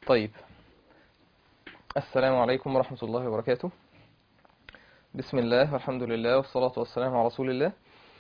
طيب السلام عليكم ورحمة الله وبركاته بسم الله والحمد لله والصلاة والسلام على رسول الله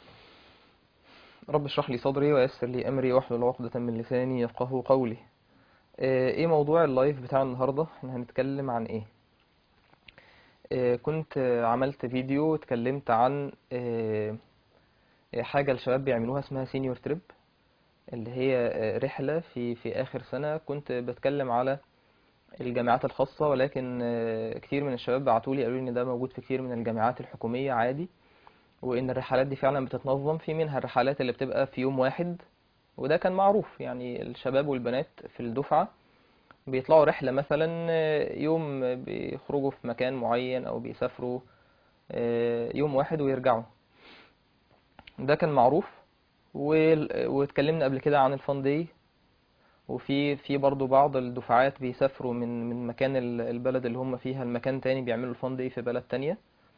رب اشرح لي صدري ويسر لي أمري واحلل عقدة من لساني يفقه قولي آه، ايه موضوع اللايف بتاع النهاردة احنا هنتكلم عن ايه آه، كنت آه، عملت فيديو اتكلمت عن آه، حاجة الشباب بيعملوها اسمها سينيور تريب اللي هي آه، رحلة في في آخر سنة كنت بتكلم على الجامعات الخاصة ولكن آه، كتير من الشباب بعتولي قالوا لي ان ده موجود في كتير من الجامعات الحكومية عادي وان الرحلات دي فعلا بتتنظم في منها الرحلات اللي بتبقى في يوم واحد وده كان معروف يعني الشباب والبنات في الدفعة بيطلعوا رحلة مثلا آه، يوم بيخرجوا في مكان معين او بيسافروا آه، يوم واحد ويرجعوا ده كان معروف وال- واتكلمنا قبل كده عن الفان داي وفي في برضو بعض الدفعات بيسافروا من من مكان ال- البلد اللي هم فيها المكان تاني بيعملوا الفان داي في بلد تانية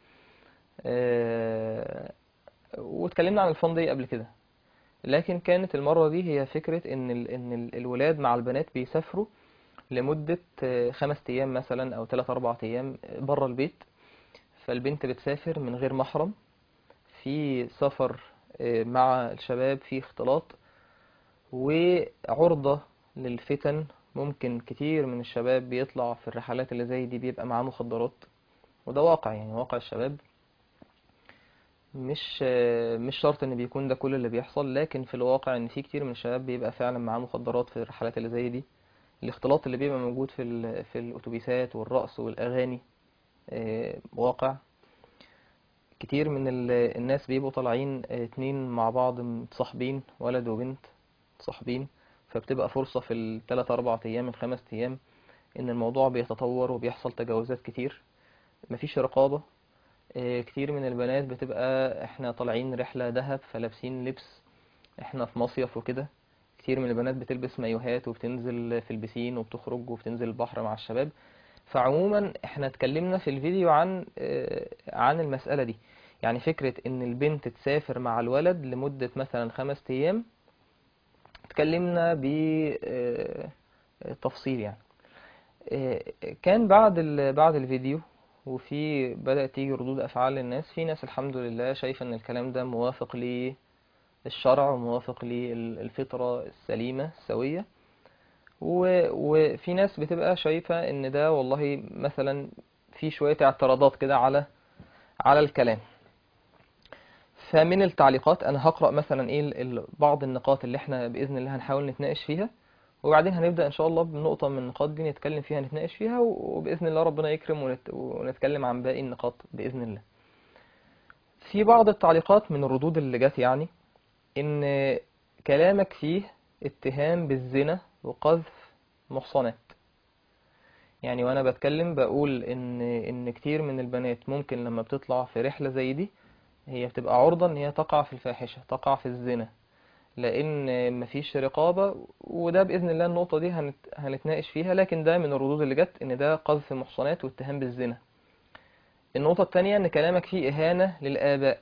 آه، واتكلمنا عن الفان داي قبل كده لكن كانت المرة دي هي فكرة ان ال ان ال- الولاد مع البنات بيسافروا لمدة آه، خمس ايام مثلا او ثلاث اربع ايام بره البيت فالبنت بتسافر من غير محرم في سفر آه، مع الشباب في اختلاط وعرضة للفتن ممكن كتير من الشباب بيطلع في الرحلات اللي زي دي بيبقى معاه مخدرات وده واقع يعني واقع الشباب مش آه، مش شرط ان بيكون ده كل اللي بيحصل لكن في الواقع ان في كتير من الشباب بيبقى فعلا معاه مخدرات في الرحلات اللي زي دي الاختلاط اللي بيبقى موجود في ال- في الاتوبيسات والرقص والاغاني آه، واقع كتير من ال- الناس بيبقوا طالعين آه، اتنين مع بعض متصاحبين ولد وبنت متصاحبين فبتبقى فرصة في الثلاث أربع أيام الخمس أيام إن الموضوع بيتطور وبيحصل تجاوزات كتير مفيش رقابة آه، كتير من البنات بتبقى احنا طالعين رحلة دهب فلابسين لبس احنا في مصيف وكده كتير من البنات بتلبس مايوهات وبتنزل في البسين وبتخرج وبتنزل البحر مع الشباب فعموما احنا اتكلمنا في الفيديو عن آه، عن المسألة دي يعني فكرة ان البنت تسافر مع الولد لمدة مثلا خمس ايام اتكلمنا بتفصيل يعني آه، كان بعد ال- بعد الفيديو وفي بدأت تيجي ردود أفعال للناس في ناس الحمد لله شايفة إن الكلام ده موافق للشرع وموافق للفطرة السليمة السوية و- وفي ناس بتبقى شايفة إن ده والله مثلا في شوية اعتراضات كده على على الكلام فمن التعليقات أنا هقرأ مثلا إيه ال- ال- بعض النقاط اللي إحنا بإذن الله هنحاول نتناقش فيها وبعدين هنبدأ إن شاء الله بنقطة من النقاط دي نتكلم فيها نتناقش فيها و- وبإذن الله ربنا يكرم ونت... ونتكلم عن باقي النقاط بإذن الله في بعض التعليقات من الردود اللي جت يعني إن كلامك فيه اتهام بالزنا وقذف محصنات يعني وأنا بتكلم بقول إن إن كتير من البنات ممكن لما بتطلع في رحلة زي دي هي بتبقى عرضة إن هي تقع في الفاحشة تقع في الزنا لان مفيش رقابة وده باذن الله النقطة دي هنت... هنتناقش فيها لكن ده من الردود اللي جت ان ده قذف محصنات واتهام بالزنا النقطة التانية ان كلامك فيه اهانة للاباء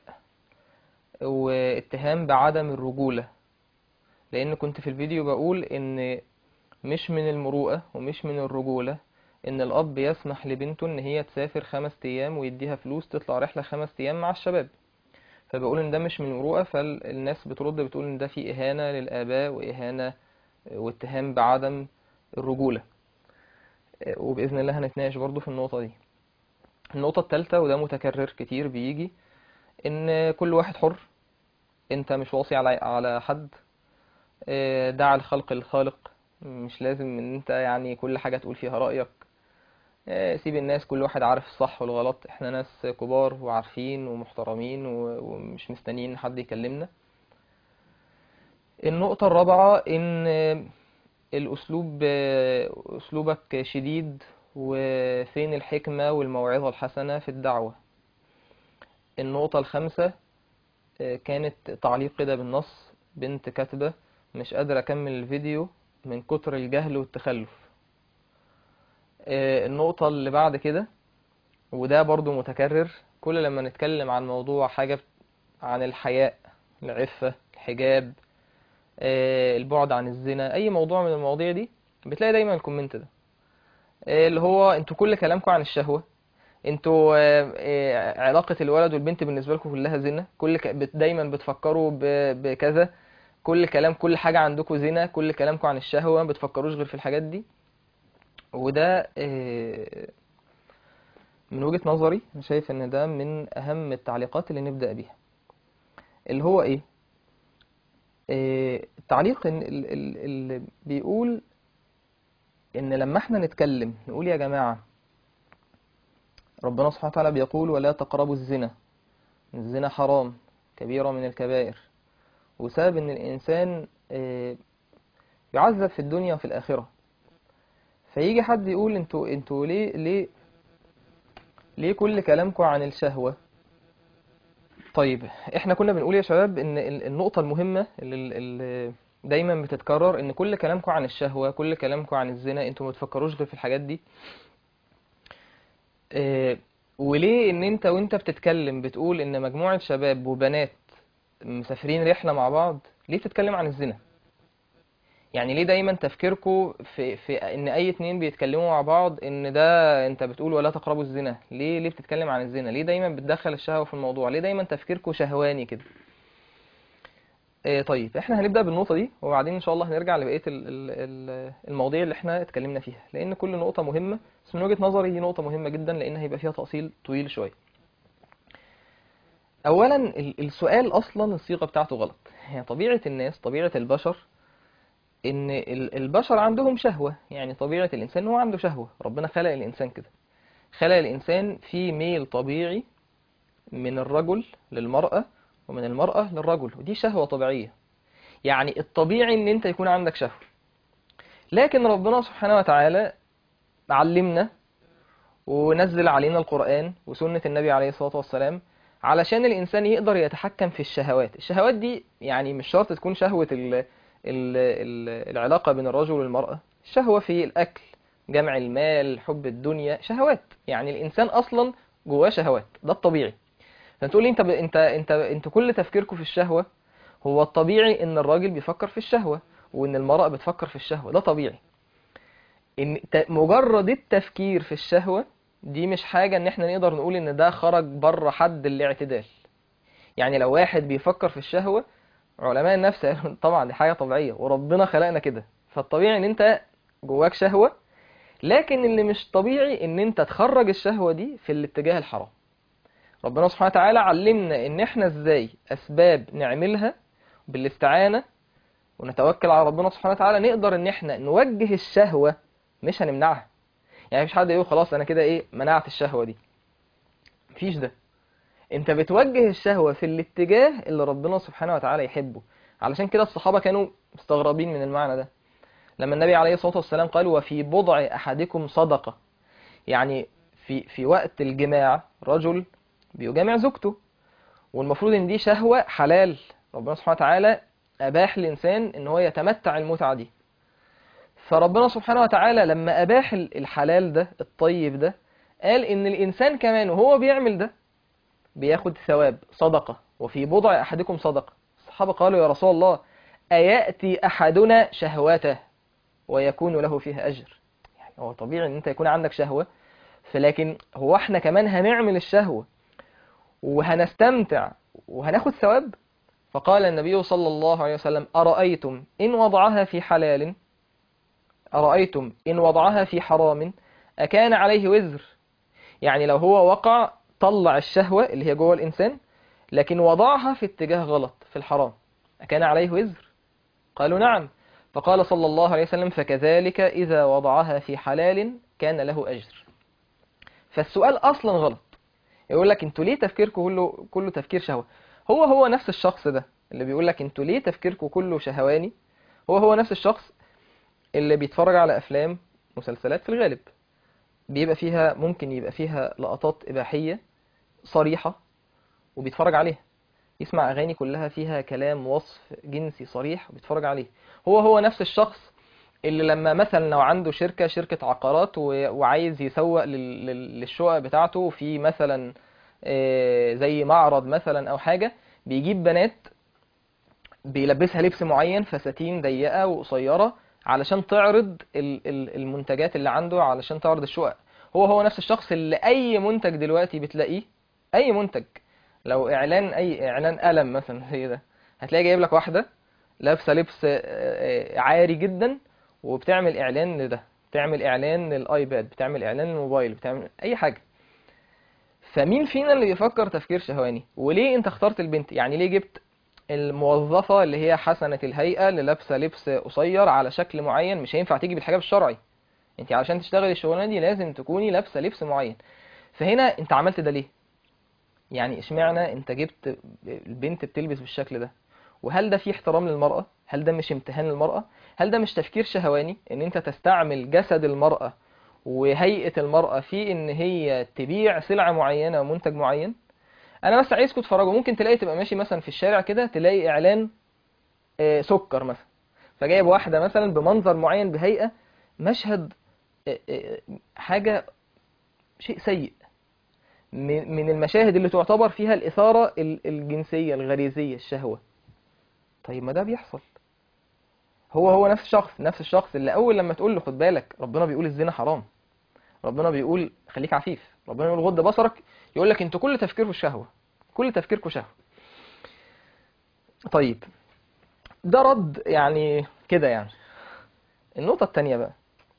واتهام بعدم الرجولة لان كنت في الفيديو بقول ان مش من المروءة ومش من الرجولة ان الاب يسمح لبنته ان هي تسافر خمس ايام ويديها فلوس تطلع رحلة خمس ايام مع الشباب فبقول ان ده مش من المروءة فالناس بترد بتقول ان ده فيه اهانة للآباء واهانة واتهام بعدم الرجولة وبإذن الله هنتناقش برضو في النقطة دي النقطة الثالثة وده متكرر كتير بيجي ان كل واحد حر انت مش واصي على على حد اه، دع الخلق للخالق مش لازم ان انت يعني كل حاجة تقول فيها رأيك اه، سيب الناس كل واحد عارف الصح والغلط احنا ناس كبار وعارفين ومحترمين و- ومش مستنيين حد يكلمنا النقطة الرابعة ان الأسلوب أسلوبك شديد وفين الحكمة والموعظة الحسنة في الدعوة النقطة الخامسة كانت تعليق كده بالنص بنت كاتبة مش قادرة أكمل الفيديو من كتر الجهل والتخلف النقطة اللي بعد كده وده برضو متكرر كل لما نتكلم عن موضوع حاجة عن الحياء العفة الحجاب آه، البعد عن الزنا اي موضوع من المواضيع دي بتلاقي دايما الكومنت ده آه، اللي هو انتوا كل كلامكم عن الشهوة انتوا آه، آه، علاقة الولد والبنت بالنسبة لكم كلها زنا كل ك... بت- دايما بتفكروا ب... بكذا كل كلام كل حاجة عندكم زنا كل كلامكم عن الشهوة ما بتفكروش غير في الحاجات دي وده آه، من وجهة نظري أنا شايف ان ده من اهم التعليقات اللي نبدأ بيها اللي هو ايه آه، التعليق إن ال- ال- اللي بيقول ان لما احنا نتكلم نقول يا جماعة ربنا سبحانه وتعالى بيقول ولا تقربوا الزنا الزنا حرام كبيرة من الكبائر وسبب ان الانسان آه، يعذب في الدنيا وفي الاخرة فيجي حد يقول انتوا انتوا ليه ليه ليه كل كلامكم عن الشهوة طيب احنا كنا بنقول يا شباب ان ال- النقطة المهمة اللي, اللي دايما بتتكرر ان كل كلامكم عن الشهوة كل كلامكم عن الزنا انتوا ما تفكروش غير في الحاجات دي اه وليه ان انت وانت بتتكلم بتقول ان مجموعة شباب وبنات مسافرين رحلة مع بعض ليه بتتكلم عن الزنا يعني ليه دايما تفكيركم في في ان اي اتنين بيتكلموا مع بعض ان ده انت بتقول ولا تقربوا الزنا ليه ليه بتتكلم عن الزنا ليه دايما بتدخل الشهوة في الموضوع ليه دايما تفكيركم شهواني كده آه، طيب احنا هنبدأ بالنقطة دي وبعدين ان شاء الله هنرجع لبقية ال- ال- ال- المواضيع اللي احنا اتكلمنا فيها لان كل نقطة مهمة بس من وجهة نظري هي نقطة مهمة جدا لان هيبقى فيها تأصيل طويل شوية اولا ال- السؤال اصلا الصيغة بتاعته غلط يعني طبيعة الناس طبيعة البشر ان ال- البشر عندهم شهوة يعني طبيعة الانسان هو عنده شهوة ربنا خلق الانسان كده خلق الانسان في ميل طبيعي من الرجل للمرأة ومن المرأة للرجل ودي شهوة طبيعية يعني الطبيعي ان انت يكون عندك شهوة لكن ربنا سبحانه وتعالى علمنا ونزل علينا القرآن وسنة النبي عليه الصلاة والسلام علشان الإنسان يقدر يتحكم في الشهوات الشهوات دي يعني مش شرط تكون شهوة ال ال ال العلاقة بين الرجل والمرأة الشهوة في الأكل جمع المال حب الدنيا شهوات يعني الإنسان أصلا جواه شهوات ده الطبيعي فتقول لي انت ب... انت انت انت كل تفكيركم في الشهوة هو الطبيعي ان الراجل بيفكر في الشهوة وان المرأة بتفكر في الشهوة ده طبيعي ان ت... مجرد التفكير في الشهوة دي مش حاجة ان احنا نقدر نقول ان ده خرج بره حد الاعتدال يعني لو واحد بيفكر في الشهوة علماء النفس قالوا طبعا دي حاجة طبيعية وربنا خلقنا كده فالطبيعي ان انت جواك شهوة لكن اللي مش طبيعي ان انت تخرج الشهوة دي في الاتجاه الحرام ربنا سبحانه وتعالى علمنا ان احنا ازاي اسباب نعملها بالاستعانة ونتوكل على ربنا سبحانه وتعالى نقدر ان احنا نوجه الشهوة مش هنمنعها يعني مفيش حد يقول خلاص انا كده ايه منعت الشهوة دي مفيش ده انت بتوجه الشهوة في الاتجاه اللي ربنا سبحانه وتعالى يحبه علشان كده الصحابة كانوا مستغربين من المعنى ده لما النبي عليه الصلاة والسلام قال وفي بضع احدكم صدقة يعني في في وقت الجماع رجل بيجامع زوجته والمفروض ان دي شهوة حلال ربنا سبحانه وتعالى اباح الانسان ان هو يتمتع المتعة دي فربنا سبحانه وتعالى لما اباح الحلال ده الطيب ده قال ان الانسان كمان وهو بيعمل ده بياخد ثواب صدقة وفي بضع احدكم صدقة الصحابة قالوا يا رسول الله اياتي احدنا شهوته ويكون له فيها اجر يعني هو طبيعي ان انت يكون عندك شهوة فلكن هو احنا كمان هنعمل الشهوة وهنستمتع وهناخد ثواب فقال النبي صلى الله عليه وسلم أرأيتم إن وضعها في حلال أرأيتم إن وضعها في حرام أكان عليه وزر يعني لو هو وقع طلع الشهوة اللي هي جوه الإنسان لكن وضعها في اتجاه غلط في الحرام أكان عليه وزر قالوا نعم فقال صلى الله عليه وسلم فكذلك إذا وضعها في حلال كان له أجر فالسؤال أصلا غلط يقول لك انتوا ليه تفكيركم كله كله تفكير شهوة هو هو نفس الشخص ده اللي بيقول لك انتوا ليه تفكيركم كله شهواني هو هو نفس الشخص اللي بيتفرج على افلام مسلسلات في الغالب بيبقى فيها ممكن يبقى فيها لقطات اباحية صريحة وبيتفرج عليها يسمع اغاني كلها فيها كلام وصف جنسي صريح وبيتفرج عليه هو هو نفس الشخص اللي لما مثلا لو عنده شركة شركة عقارات وعايز يسوق للشقق بتاعته في مثلا زي معرض مثلا او حاجة بيجيب بنات بيلبسها لبس معين فساتين ضيقة وقصيرة علشان تعرض ال- ال- المنتجات اللي عنده علشان تعرض الشقق هو هو نفس الشخص اللي اي منتج دلوقتي بتلاقيه اي منتج لو اعلان اي اعلان قلم مثلا زي ده هتلاقي جايب لك واحده لابسه لبس آه، آه، عاري جدا وبتعمل اعلان لده بتعمل اعلان للايباد بتعمل اعلان للموبايل بتعمل اي حاجه فمين فينا اللي بيفكر تفكير شهواني وليه انت اخترت البنت يعني ليه جبت الموظفة اللي هي حسنة الهيئة اللي لابسة لبس قصير على شكل معين مش هينفع تيجي بالحجاب الشرعي انت علشان تشتغلي الشغلانة دي لازم تكوني لابسة لبس معين فهنا انت عملت ده ليه يعني اشمعنى انت جبت البنت بتلبس بالشكل ده وهل ده فيه احترام للمرأة هل ده مش امتهان للمرأة هل ده مش تفكير شهواني ان انت تستعمل جسد المرأة وهيئة المرأة في ان هي تبيع سلعة معينة ومنتج معين انا بس عايزكم تتفرجوا ممكن تلاقي تبقى ماشي مثلا في الشارع كده تلاقي اعلان آه، سكر مثلا فجايب واحدة مثلا بمنظر معين بهيئة مشهد آه، آه، حاجة شيء سيء من من المشاهد اللي تعتبر فيها الإثارة ال- الجنسية الغريزية الشهوة طيب ما ده بيحصل هو هو نفس الشخص نفس الشخص اللي أول لما تقول له خد بالك ربنا بيقول الزنا حرام ربنا بيقول خليك عفيف ربنا يقول غض بصرك يقول لك انتوا كل تفكيركم شهوة كل تفكيركم شهوة طيب ده رد يعني كده يعني النقطة التانية بقى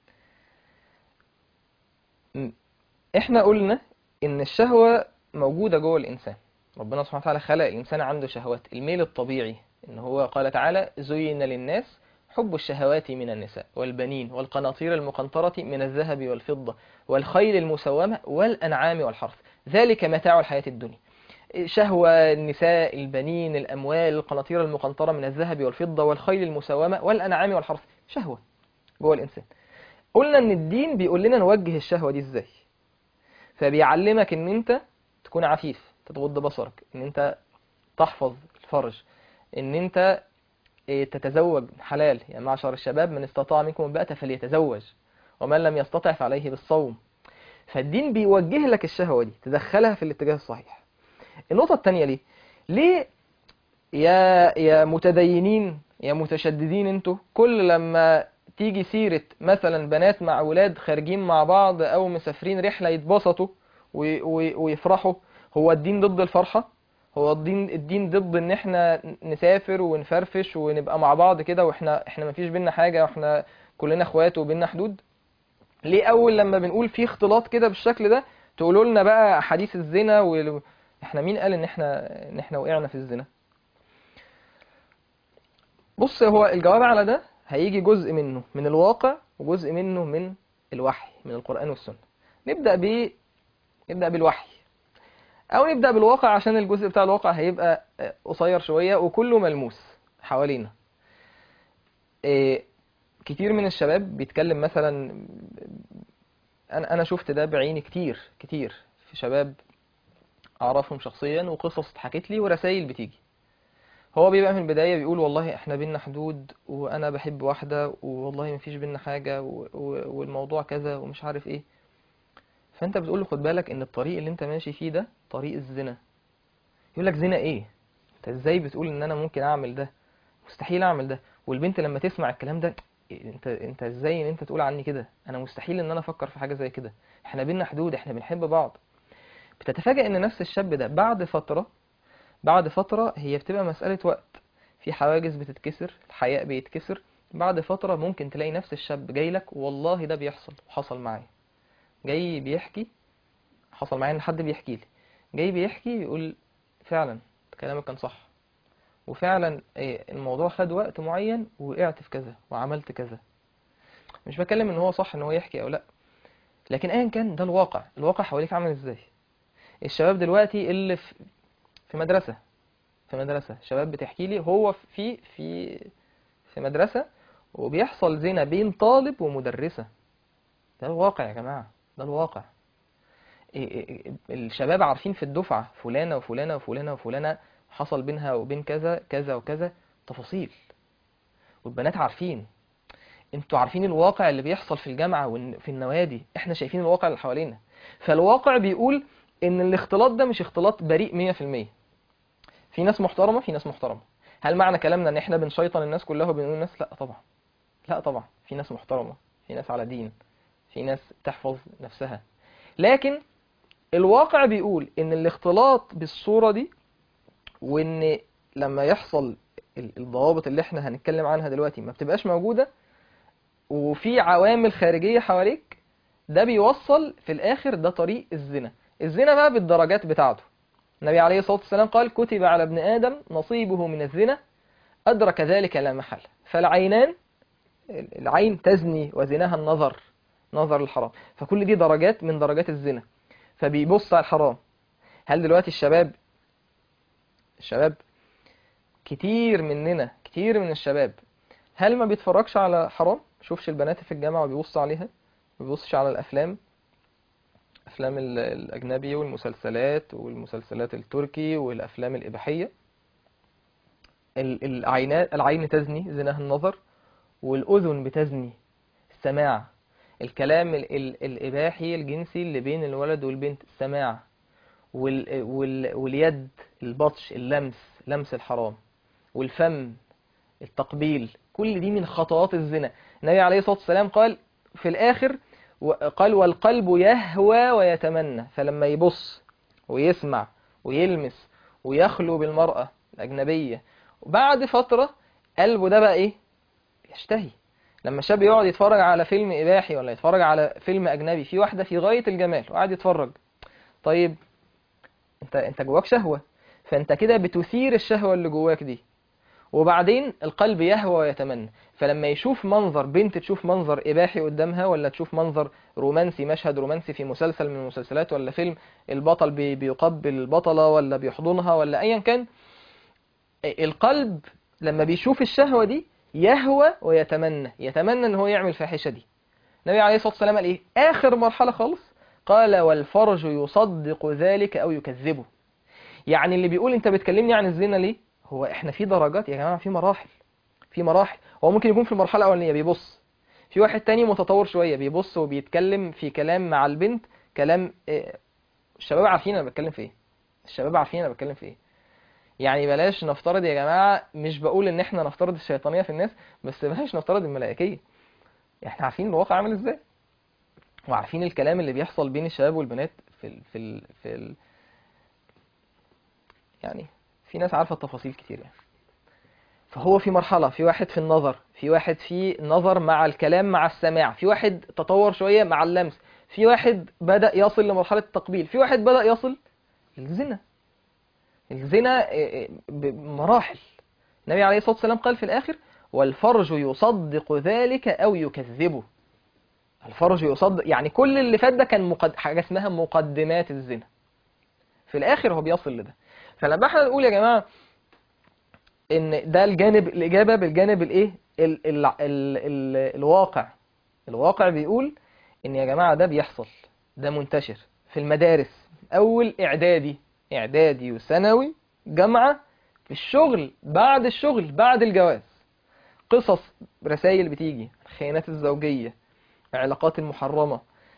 م- احنا قلنا ان الشهوة موجودة جوه الانسان ربنا سبحانه وتعالى خلق الانسان عنده شهوات الميل الطبيعي ان هو قال تعالى زين للناس حب الشهوات من النساء والبنين والقناطير المقنطرة من الذهب والفضة والخيل المسومة والأنعام والحرث ذلك متاع الحياة الدنيا شهوة النساء البنين الأموال القناطير المقنطرة من الذهب والفضة والخيل المسومة والأنعام والحرث شهوة جوه الإنسان قلنا إن الدين بيقول لنا نوجه الشهوة دي إزاي فبيعلمك إن أنت تكون عفيف تتغض بصرك إن أنت تحفظ الفرج إن أنت إيه، تتزوج حلال يا معشر الشباب من استطاع منكم الباءة فليتزوج ومن لم يستطع فعليه بالصوم فالدين بيوجه لك الشهوة دي تدخلها في الاتجاه الصحيح النقطة التانية ليه ليه يا يا متدينين يا متشددين انتوا كل لما تيجي سيرة مثلا بنات مع ولاد خارجين مع بعض او مسافرين رحلة يتبسطوا وي- وي- ويفرحوا هو الدين ضد الفرحة هو الدين الدين ضد ان احنا نسافر ونفرفش ونبقى مع بعض كده واحنا احنا مفيش بينا حاجة واحنا كلنا اخوات وبينا حدود ليه اول لما بنقول في اختلاط كده بالشكل ده تقولوا لنا بقى حديث الزنا و... احنا مين قال ان احنا ان احنا وقعنا في الزنا بص هو الجواب على ده هيجي جزء منه من الواقع وجزء منه من الوحي من القرآن والسنة نبدأ ب نبدأ بالوحي او نبدأ بالواقع عشان الجزء بتاع الواقع هيبقى آه، قصير شوية وكله ملموس حوالينا إيه، كتير من الشباب بيتكلم مثلا انا انا شفت ده بعيني كتير كتير في شباب اعرفهم شخصيا وقصص اتحكت لي ورسائل بتيجي هو بيبقى من البداية بيقول والله احنا بينا حدود وانا بحب واحدة والله مفيش بينا حاجة و- و- والموضوع كذا ومش عارف ايه فانت بتقول له خد بالك ان الطريق اللي انت ماشي فيه ده طريق الزنا يقول لك زنا ايه انت ازاي بتقول ان انا ممكن اعمل ده مستحيل اعمل ده والبنت لما تسمع الكلام ده إيه، انت انت ازاي ان انت تقول عني كده انا مستحيل ان انا افكر في حاجة زي كده احنا بينا حدود احنا بنحب بعض بتتفاجئ ان نفس الشاب ده بعد فترة بعد فترة هي بتبقى مسألة وقت في حواجز بتتكسر الحياء بيتكسر بعد فترة ممكن تلاقي نفس الشاب جاي لك والله ده بيحصل وحصل معايا جاي بيحكي حصل معايا ان حد بيحكي لي جاي بيحكي يقول فعلا كلامك كان صح وفعلا إيه، الموضوع خد وقت معين وقعت في كذا وعملت كذا مش بتكلم ان هو صح ان هو يحكي او لا لكن ايا كان ده الواقع الواقع حواليك عامل ازاي الشباب دلوقتي اللي في في مدرسة في مدرسة شباب بتحكي لي هو في في في مدرسة وبيحصل زنا بين طالب ومدرسة ده الواقع يا جماعة ده الواقع إيه- إيه- إيه، الشباب عارفين في الدفعة فلانة وفلانة وفلانة وفلانة حصل بينها وبين كذا كذا وكذا تفاصيل والبنات عارفين انتوا عارفين الواقع اللي بيحصل في الجامعة وفي النوادي احنا شايفين الواقع اللي حوالينا فالواقع بيقول ان الاختلاط ده مش اختلاط بريء 100% في ناس محترمة في ناس محترمة هل معنى كلامنا ان احنا بنشيطن الناس كلها وبنقول الناس لا طبعا لا طبعا في ناس محترمة في ناس على دين في ناس تحفظ نفسها لكن الواقع بيقول ان الاختلاط بالصورة دي وان لما يحصل ال- الضوابط اللي احنا هنتكلم عنها دلوقتي ما بتبقاش موجودة وفي عوامل خارجية حواليك ده بيوصل في الاخر ده طريق الزنا الزنا بقى بالدرجات بتاعته النبي عليه الصلاة والسلام قال كتب على ابن آدم نصيبه من الزنا أدرك ذلك لا محالة فالعينان العين تزني وزناها النظر نظر الحرام فكل دي درجات من درجات الزنا فبيبص على الحرام هل دلوقتي الشباب الشباب كتير مننا كتير من الشباب هل ما بيتفرجش على حرام شوفش البنات في الجامعة وبيبص عليها ما بيبصش على الأفلام أفلام ال- الأجنبي والمسلسلات والمسلسلات التركي والأفلام الإباحية ال- العينات العين تزني زناها النظر والأذن بتزني السماع الكلام ال ال الإباحي الجنسي اللي بين الولد والبنت السماع وال وال واليد البطش اللمس لمس الحرام والفم التقبيل كل دي من خطوات الزنا النبي عليه الصلاة والسلام قال في الآخر و- قال والقلب يهوى ويتمنى فلما يبص ويسمع ويلمس ويخلو بالمرأة الأجنبية وبعد فترة قلبه ده بقى إيه يشتهي لما شاب يقعد يتفرج على فيلم إباحي ولا يتفرج على فيلم أجنبي في واحدة في غاية الجمال وقاعد يتفرج طيب انت انت جواك شهوة فانت كده بتثير الشهوة اللي جواك دي وبعدين القلب يهوى ويتمنى فلما يشوف منظر بنت تشوف منظر إباحي قدامها ولا تشوف منظر رومانسي مشهد رومانسي في مسلسل من المسلسلات ولا فيلم البطل بي- بيقبل البطلة ولا بيحضنها ولا أيا كان القلب لما بيشوف الشهوة دي يهوى ويتمنى يتمنى ان هو يعمل الفاحشة دي النبي عليه الصلاة والسلام قال ايه آخر مرحلة خالص قال والفرج يصدق ذلك أو يكذبه يعني اللي بيقول انت بتكلمني عن الزنا ليه هو احنا في درجات يا جماعة في مراحل في مراحل هو ممكن يكون في المرحلة الأولانية بيبص في واحد تاني متطور شوية بيبص وبيتكلم في كلام مع البنت كلام إيه، الشباب عارفين انا بتكلم في ايه الشباب عارفين انا بتكلم في ايه يعني بلاش نفترض يا جماعة مش بقول ان احنا نفترض الشيطانية في الناس بس بلاش نفترض الملائكية احنا عارفين الواقع عامل ازاي وعارفين الكلام اللي بيحصل بين الشباب والبنات في ال في ال في ال يعني في ناس عارفة التفاصيل كتير يعني فهو في مرحلة في واحد في النظر في واحد في نظر مع الكلام مع السماع في واحد تطور شوية مع اللمس في واحد بدأ يصل لمرحلة التقبيل في واحد بدأ يصل للزنا الزنا إيه، بمراحل النبي عليه الصلاة والسلام قال في الآخر والفرج يصدق ذلك أو يكذبه الفرج يصدق يعني كل اللي فات ده كان مقد... حاجة اسمها مقدمات الزنا في الآخر هو بيصل لده فلما احنا نقول يا جماعة ان ده الجانب الإجابة بالجانب الايه ال... ال... ال... ال... الواقع الواقع بيقول ان يا جماعة ده بيحصل ده منتشر في المدارس أول إعدادي إعدادي وثانوي جامعة في الشغل بعد الشغل بعد الجواز قصص رسائل بتيجي الخيانات الزوجية العلاقات المحرمة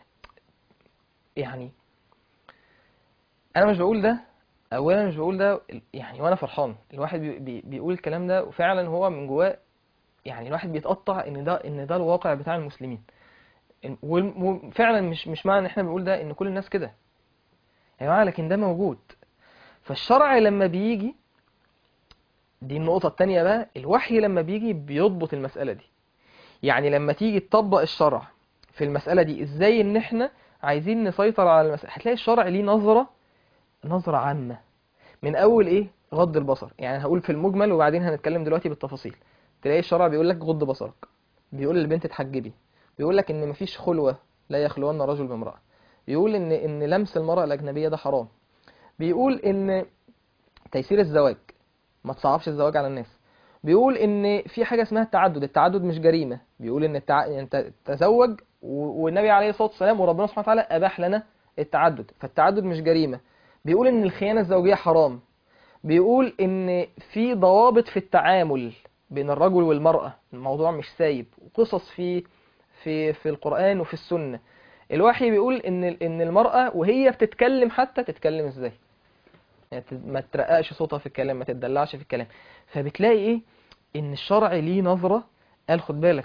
يعني أنا مش بقول ده أولا مش بقول ده يعني وأنا فرحان الواحد بي بي بيقول الكلام ده وفعلا هو من جواه يعني الواحد بيتقطع إن ده إن ده الواقع بتاع المسلمين إن- وال- وفعلا مش مش معنى إن إحنا بنقول ده إن كل الناس كده يا جماعة لكن ده موجود فالشرع لما بيجي دي النقطة التانية بقى الوحي لما بيجي بيضبط المسألة دي يعني لما تيجي تطبق الشرع في المسألة دي ازاي ان احنا عايزين نسيطر على المسألة هتلاقي الشرع ليه نظرة نظرة عامة من اول ايه غض البصر يعني هقول في المجمل وبعدين هنتكلم دلوقتي بالتفاصيل تلاقي الشرع بيقول لك غض بصرك بيقول للبنت اتحجبي بيقول لك ان مفيش خلوة لا يخلون رجل بامرأة بيقول ان ان لمس المرأة الأجنبية ده حرام بيقول ان تيسير الزواج ما تصعبش الزواج على الناس بيقول ان في حاجه اسمها التعدد التعدد مش جريمه بيقول ان التع... انت تزوج و- والنبي عليه الصلاه والسلام وربنا سبحانه وتعالى اباح لنا التعدد فالتعدد مش جريمه بيقول ان الخيانه الزوجيه حرام بيقول ان في ضوابط في التعامل بين الرجل والمراه الموضوع مش سايب وقصص في في في القران وفي السنه الوحي بيقول ان ان المراه وهي بتتكلم حتى تتكلم ازاي يعني ت- ما ترققش صوتها في الكلام ما تدلعش في الكلام فبتلاقي ايه ان الشرع ليه نظرة قال خد بالك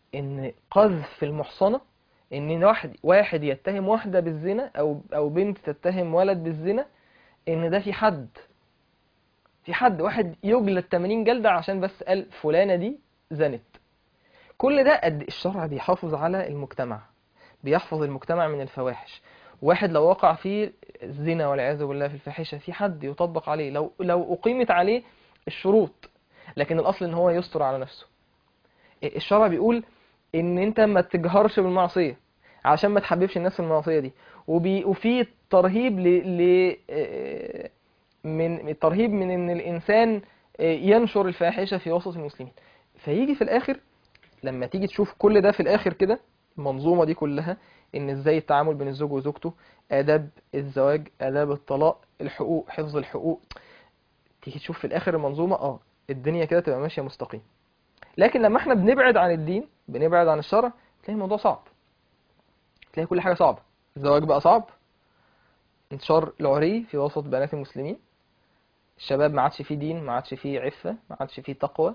ان قذف المحصنة ان واحد واحد يتهم واحدة بالزنا او او بنت تتهم ولد بالزنا ان ده في حد في حد واحد يجلد 80 جلدة عشان بس قال فلانة دي زنت كل ده قد الشرع بيحافظ على المجتمع بيحفظ المجتمع من الفواحش واحد لو وقع فيه الزنا والعياذ بالله في الفاحشة في حد يطبق عليه لو لو أقيمت عليه الشروط لكن الأصل إن هو يستر على نفسه الشرع بيقول إن أنت ما تجهرش بالمعصية عشان ما تحببش الناس في المعصية دي وبي وفي ترهيب ل... ل... من ترهيب من إن الإنسان ينشر الفاحشة في وسط المسلمين فيجي في الآخر لما تيجي تشوف كل ده في الآخر كده المنظومة دي كلها ان ازاي التعامل بين الزوج وزوجته آداب الزواج آداب الطلاق الحقوق حفظ الحقوق تيجي تشوف في الاخر المنظومة اه الدنيا كده تبقى ماشية مستقيم لكن لما احنا بنبعد عن الدين بنبعد عن الشرع تلاقي الموضوع صعب تلاقي كل حاجة صعبة الزواج بقى صعب انتشار العري في وسط بنات المسلمين الشباب ما عادش فيه دين ما عادش فيه عفة ما عادش فيه تقوى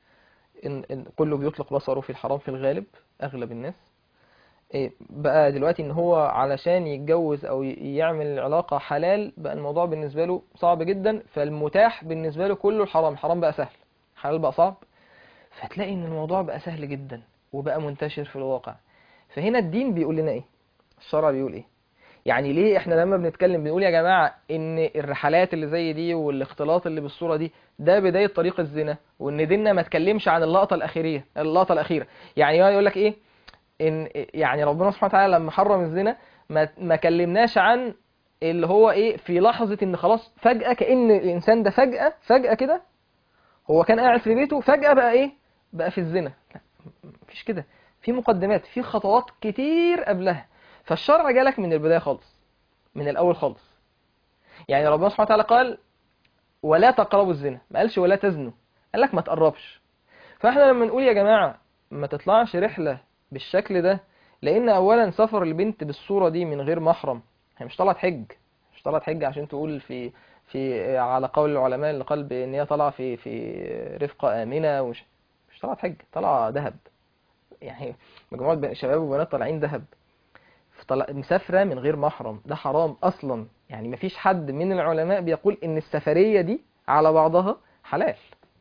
إن إن كله بيطلق بصره في الحرام في الغالب اغلب الناس إيه بقى دلوقتي ان هو علشان يتجوز او ي- يعمل علاقة حلال بقى الموضوع بالنسبة له صعب جدا فالمتاح بالنسبة له كله الحرام الحرام بقى سهل الحلال بقى صعب فتلاقي ان الموضوع بقى سهل جدا وبقى منتشر في الواقع فهنا الدين بيقول لنا ايه الشرع بيقول ايه يعني ليه احنا لما بنتكلم بنقول يا جماعة ان الرحلات اللي زي دي والاختلاط اللي بالصورة دي ده بداية طريق الزنا وان ديننا ما تكلمش عن اللقطة الاخيرية اللقطة الاخيرة يعني يقول لك ايه ان يعني ربنا سبحانه وتعالى لما حرم الزنا ما ما كلمناش عن اللي هو ايه في لحظة ان خلاص فجأة كأن الانسان ده فجأة فجأة كده هو كان قاعد في بيته فجأة بقى ايه بقى في الزنا لا مفيش كده في مقدمات في خطوات كتير قبلها فالشرع جالك من البداية خالص من الاول خالص يعني ربنا سبحانه وتعالى قال ولا تقربوا الزنا ما قالش ولا تزنوا قال لك ما تقربش فاحنا لما نقول يا جماعة ما تطلعش رحلة بالشكل ده لان اولا سفر البنت بالصورة دي من غير محرم هي مش طلعت حج مش طلعت حج عشان تقول في في على قول العلماء اللي قال بان هي طالعه في في رفقة آمنة ومش مش طلعت حج طالعه دهب يعني مجموعة بن- شباب وبنات طالعين دهب فطلع مسافرة من غير محرم ده حرام اصلا يعني مفيش حد من العلماء بيقول ان السفرية دي على بعضها حلال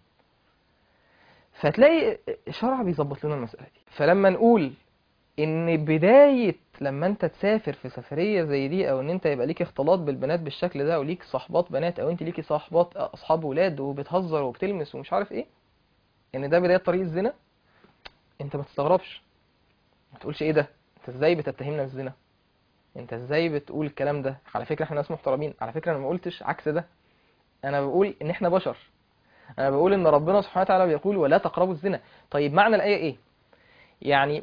فتلاقي الشرع بيظبط لنا المسألة دي فلما نقول ان بداية لما انت تسافر في سفرية زي دي او ان انت يبقى ليك اختلاط بالبنات بالشكل ده وليك صحبات بنات او انت ليكي صحبات اصحاب ولاد وبتهزر وبتلمس ومش عارف ايه ان ده بداية طريق الزنا انت ما تستغربش ما تقولش ايه ده انت ازاي بتتهمنا بالزنا انت ازاي بتقول الكلام ده على فكرة احنا ناس محترمين على فكرة انا ما قلتش عكس ده انا بقول ان احنا بشر انا بقول ان ربنا سبحانه وتعالى بيقول ولا تقربوا الزنا طيب معنى الايه ايه يعني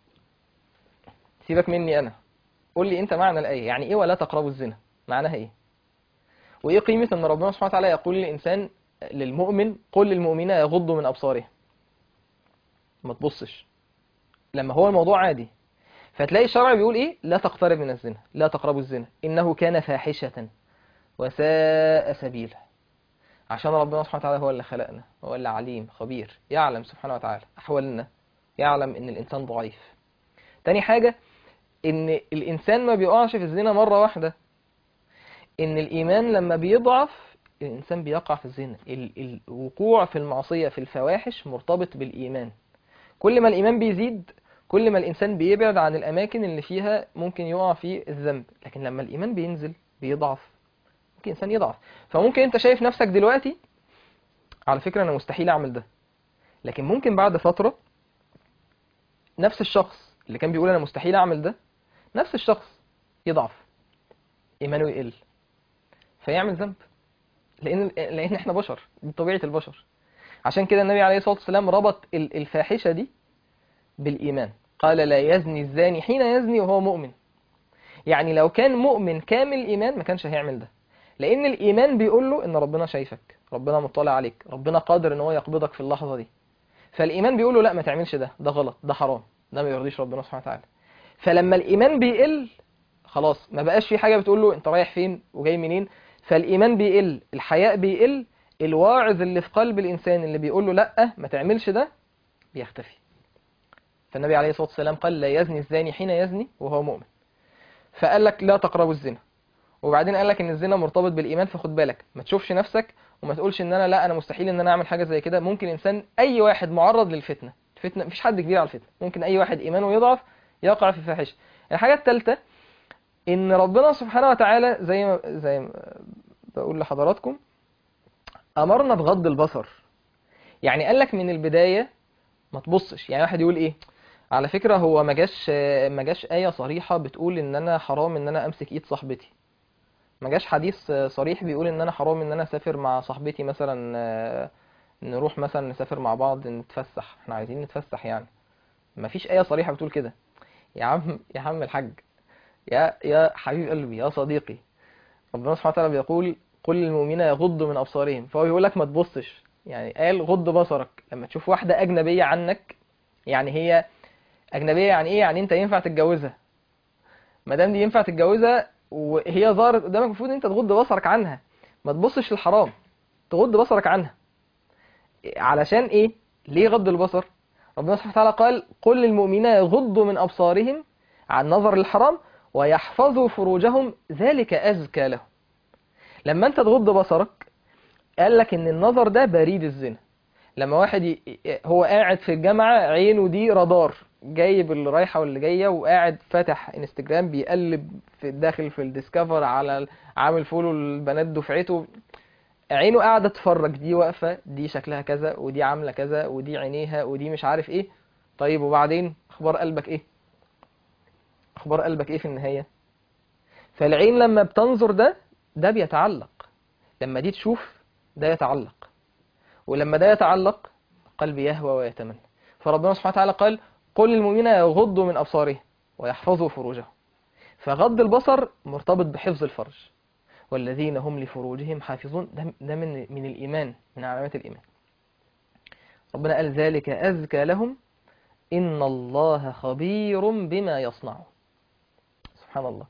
سيبك مني انا قول لي انت معنى الايه يعني ايه ولا تقربوا الزنا معناها ايه وايه قيمه ان ربنا سبحانه وتعالى يقول للانسان للمؤمن قل للمؤمنين يغضوا من ابصارهم ما تبصش لما هو الموضوع عادي فتلاقي الشرع بيقول ايه لا تقترب من الزنا لا تقربوا الزنا انه كان فاحشه وساء سبيلا عشان ربنا سبحانه وتعالى هو اللي خلقنا هو اللي عليم خبير يعلم سبحانه وتعالى أحوالنا يعلم إن الإنسان ضعيف تاني حاجة إن الإنسان ما بيقعش في الزنا مرة واحدة إن الإيمان لما بيضعف الإنسان بيقع في الزنا ال- الوقوع في المعصية في الفواحش مرتبط بالإيمان كل ما الإيمان بيزيد كل ما الإنسان بيبعد عن الأماكن اللي فيها ممكن يقع في الذنب لكن لما الإيمان بينزل بيضعف ممكن إنسان يضعف فممكن أنت شايف نفسك دلوقتي على فكرة أنا مستحيل أعمل ده لكن ممكن بعد فترة نفس الشخص اللي كان بيقول أنا مستحيل أعمل ده نفس الشخص يضعف إيمانه يقل فيعمل ذنب لأن لأن إحنا بشر دي طبيعة البشر عشان كده النبي عليه الصلاة والسلام ربط ال- الفاحشة دي بالإيمان قال لا يزني الزاني حين يزني وهو مؤمن يعني لو كان مؤمن كامل الإيمان ما كانش هيعمل ده لأن الإيمان بيقول له إن ربنا شايفك ربنا مطلع عليك ربنا قادر إن هو يقبضك في اللحظة دي فالإيمان بيقول له لا ما تعملش ده ده غلط ده حرام ده ما يرضيش ربنا سبحانه وتعالى فلما الإيمان بيقل خلاص ما بقاش في حاجة بتقول له أنت رايح فين وجاي منين فالإيمان بيقل الحياء بيقل الواعظ اللي في قلب الإنسان اللي بيقول له لا ما تعملش ده بيختفي فالنبي عليه الصلاة والسلام قال لا يزني الزاني حين يزني وهو مؤمن فقال لك لا تقربوا الزنا وبعدين قال لك ان الزنا مرتبط بالايمان فخد بالك ما تشوفش نفسك وما تقولش ان انا لا انا مستحيل ان انا اعمل حاجه زي كده ممكن انسان اي واحد معرض للفتنه الفتنه مفيش حد كبير على الفتنه ممكن اي واحد ايمانه يضعف يقع في فاحشه الحاجه الثالثه ان ربنا سبحانه وتعالى زي ما زي ما بقول لحضراتكم امرنا بغض البصر يعني قال لك من البدايه ما تبصش يعني واحد يقول ايه على فكره هو ما جاش ما جاش ايه صريحه بتقول ان انا حرام ان انا امسك ايد صاحبتي ما جاش حديث صريح بيقول ان انا حرام ان انا اسافر مع صاحبتي مثلا آه، نروح مثلا نسافر مع بعض نتفسح احنا عايزين نتفسح يعني ما فيش ايه صريحه بتقول كده يا عم يا عم الحاج يا يا حبيب قلبي يا صديقي ربنا سبحانه وتعالى بيقول قل للمؤمنين يغضوا من ابصارهم فهو بيقول لك ما تبصش يعني قال غض بصرك لما تشوف واحده اجنبيه عنك يعني هي اجنبيه يعني ايه يعني انت ينفع تتجوزها ما دام دي ينفع تتجوزها وهي ظهرت قدامك المفروض انت تغض بصرك عنها ما تبصش للحرام تغض بصرك عنها علشان ايه ليه غض البصر ربنا سبحانه وتعالى قال قل للمؤمنين يغضوا من ابصارهم عن نظر الحرام ويحفظوا فروجهم ذلك ازكى لهم لما انت تغض بصرك قال لك ان النظر ده بريد الزنا لما واحد ي... هو قاعد في الجامعة عينه دي رادار جايب اللي رايحة واللي جاية وقاعد فاتح انستجرام بيقلب في الداخل في الديسكفر على ال- عامل فولو البنات دفعته عينه قاعدة تتفرج دي واقفة دي شكلها كذا ودي عاملة كذا ودي عينيها ودي مش عارف ايه طيب وبعدين اخبار قلبك ايه اخبار قلبك ايه في النهاية فالعين لما بتنظر ده ده بيتعلق لما دي تشوف ده يتعلق ولما ده يتعلق القلب يهوى ويتمنى فربنا سبحانه وتعالى قال قل للمؤمنين يغضوا من أبصارهم ويحفظوا فروجهم فغض البصر مرتبط بحفظ الفرج والذين هم لفروجهم حافظون ده, ده من من الإيمان من علامات الإيمان ربنا قال ذلك أزكى لهم إن الله خبير بما يصنعون سبحان الله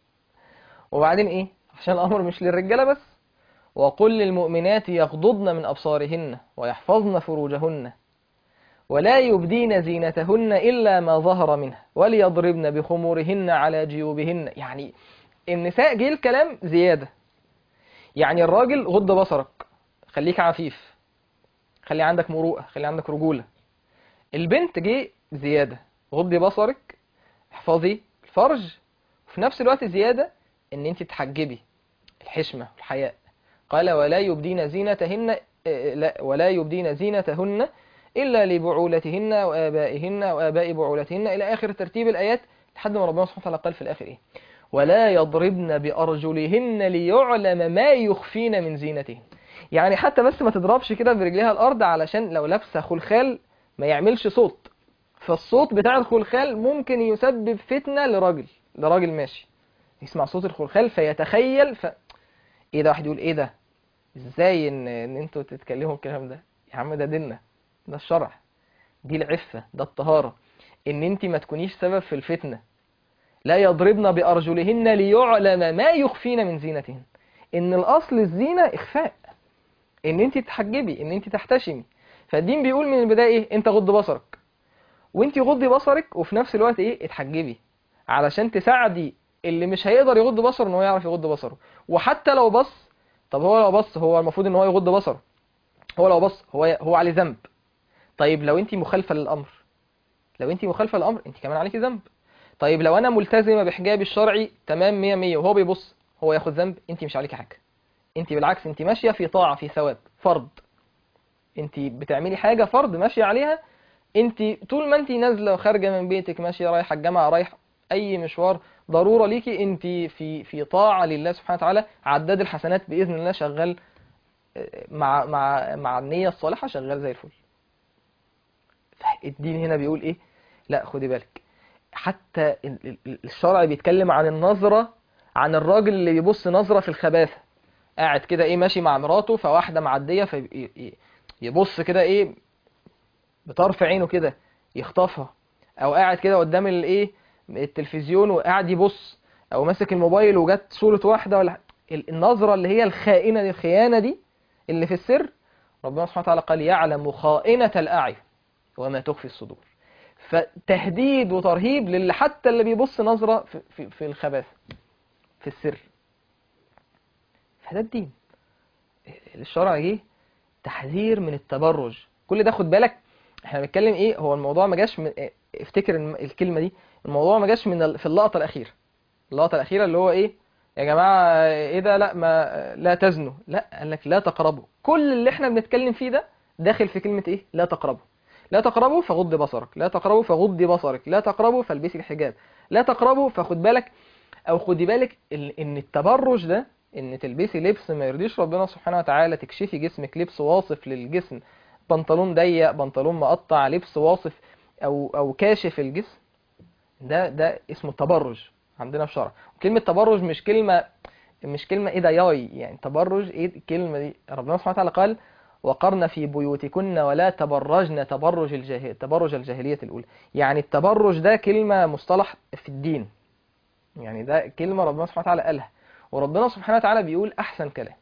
وبعدين إيه عشان الأمر مش للرجالة بس وقل للمؤمنات يغضضن من أبصارهن ويحفظن فروجهن ولا يبدين زينتهن إلا ما ظهر منها وليضربن بخمورهن على جيوبهن يعني النساء جه الكلام زيادة يعني الراجل غض بصرك خليك عفيف خلي عندك مروءة خلي عندك رجولة البنت جه زيادة غضي بصرك احفظي الفرج وفي نفس الوقت زيادة ان انت تحجبي الحشمة والحياء قال ولا يبدين زينتهن آه، لا ولا يبدين زينتهن إلا لبعولتهن وآبائهن وآباء بعولتهن إلى آخر ترتيب الآيات لحد ما ربنا سبحانه وتعالى قال في الآخر إيه ولا يضربن بأرجلهن ليعلم ما يخفين من زينتهن يعني حتى بس ما تضربش كده برجليها الأرض علشان لو لابسة خلخال ما يعملش صوت فالصوت بتاع الخلخال ممكن يسبب فتنة لراجل لراجل ماشي يسمع صوت الخلخال فيتخيل ف... ايه ده واحد يقول ايه ده ازاي ان ان انتوا تتكلموا الكلام ده يا عم ده ديننا ده الشرع دي العفة ده الطهارة ان انت ما تكونيش سبب في الفتنة لا يضربن بأرجلهن ليعلم ما يخفين من زينتهن ان الاصل الزينة اخفاء ان انت تحجبي ان انت تحتشمي فالدين بيقول من البداية ايه انت غض بصرك وانت غضي بصرك وفي نفس الوقت ايه اتحجبي علشان تساعدي اللي مش هيقدر يغض بصره ان هو يعرف يغض بصره وحتى لو بص طب هو لو بص هو المفروض ان هو يغض بصره هو لو بص هو هو عليه ذنب طيب لو انت مخالفة للامر لو انت مخالفة للامر انت كمان عليكي ذنب طيب لو انا ملتزمة بحجابي الشرعي تمام 100 100 وهو بيبص هو ياخد ذنب انت مش عليكي حاجة انت بالعكس انت ماشية في طاعة في ثواب فرض انت بتعملي حاجة فرض ماشية عليها انت طول ما انت نازلة وخارجة من بيتك ماشية رايحة الجامعة رايح اي مشوار ضرورة ليكي انت في في طاعة لله سبحانه وتعالى عداد الحسنات بإذن الله شغال اه، مع مع مع النية الصالحة شغال زي الفل الدين هنا بيقول ايه لا خدي بالك حتى ال- ال- الشرع بيتكلم عن النظرة عن الراجل اللي بيبص نظرة في الخباثة قاعد كده ايه ماشي مع مراته فواحدة معدية فيبص كده ايه بطرف عينه كده يخطفها او قاعد كده قدام الايه التلفزيون وقاعد يبص او ماسك الموبايل وجت صورة واحدة ولا ال- النظرة اللي هي الخائنة دي الخيانة دي اللي في السر ربنا سبحانه وتعالى قال يعلم خائنة الأعين وما تخفي الصدور فتهديد وترهيب للي حتى اللي بيبص نظرة في, في, في الخباثة في السر فده الدين الشرع جه تحذير من التبرج كل ده خد بالك احنا بنتكلم ايه هو الموضوع ما جاش من افتكر الم- الكلمة دي الموضوع ما جاش من ال- في اللقطة الأخيرة اللقطة الأخيرة اللي هو ايه يا جماعة ايه ده لا ما لا تزنوا لا قال لك لا تقربوا كل اللي احنا بنتكلم فيه ده داخل في كلمة ايه لا تقربوا لا تقربوا فغض بصرك لا تقربوا فغض بصرك لا تقربوا فالبسي الحجاب لا تقربوا فخد بالك او خدي بالك ال- ان التبرج ده ان تلبسي لبس ما يرضيش ربنا سبحانه وتعالى تكشفي جسمك لبس واصف للجسم بنطلون ضيق بنطلون مقطع لبس واصف او او كاشف الجسم ده ده اسمه تبرج عندنا في الشرع كلمة تبرج مش كلمة مش كلمة ايه ده ياي يعني تبرج ايه الكلمة دي ربنا سبحانه وتعالى قال وقرن في بيوتكن ولا تبرجن تبرج الجاهل تبرج الجاهلية الأولى يعني التبرج ده كلمة مصطلح في الدين يعني ده كلمة ربنا سبحانه وتعالى قالها وربنا سبحانه وتعالى بيقول أحسن كلام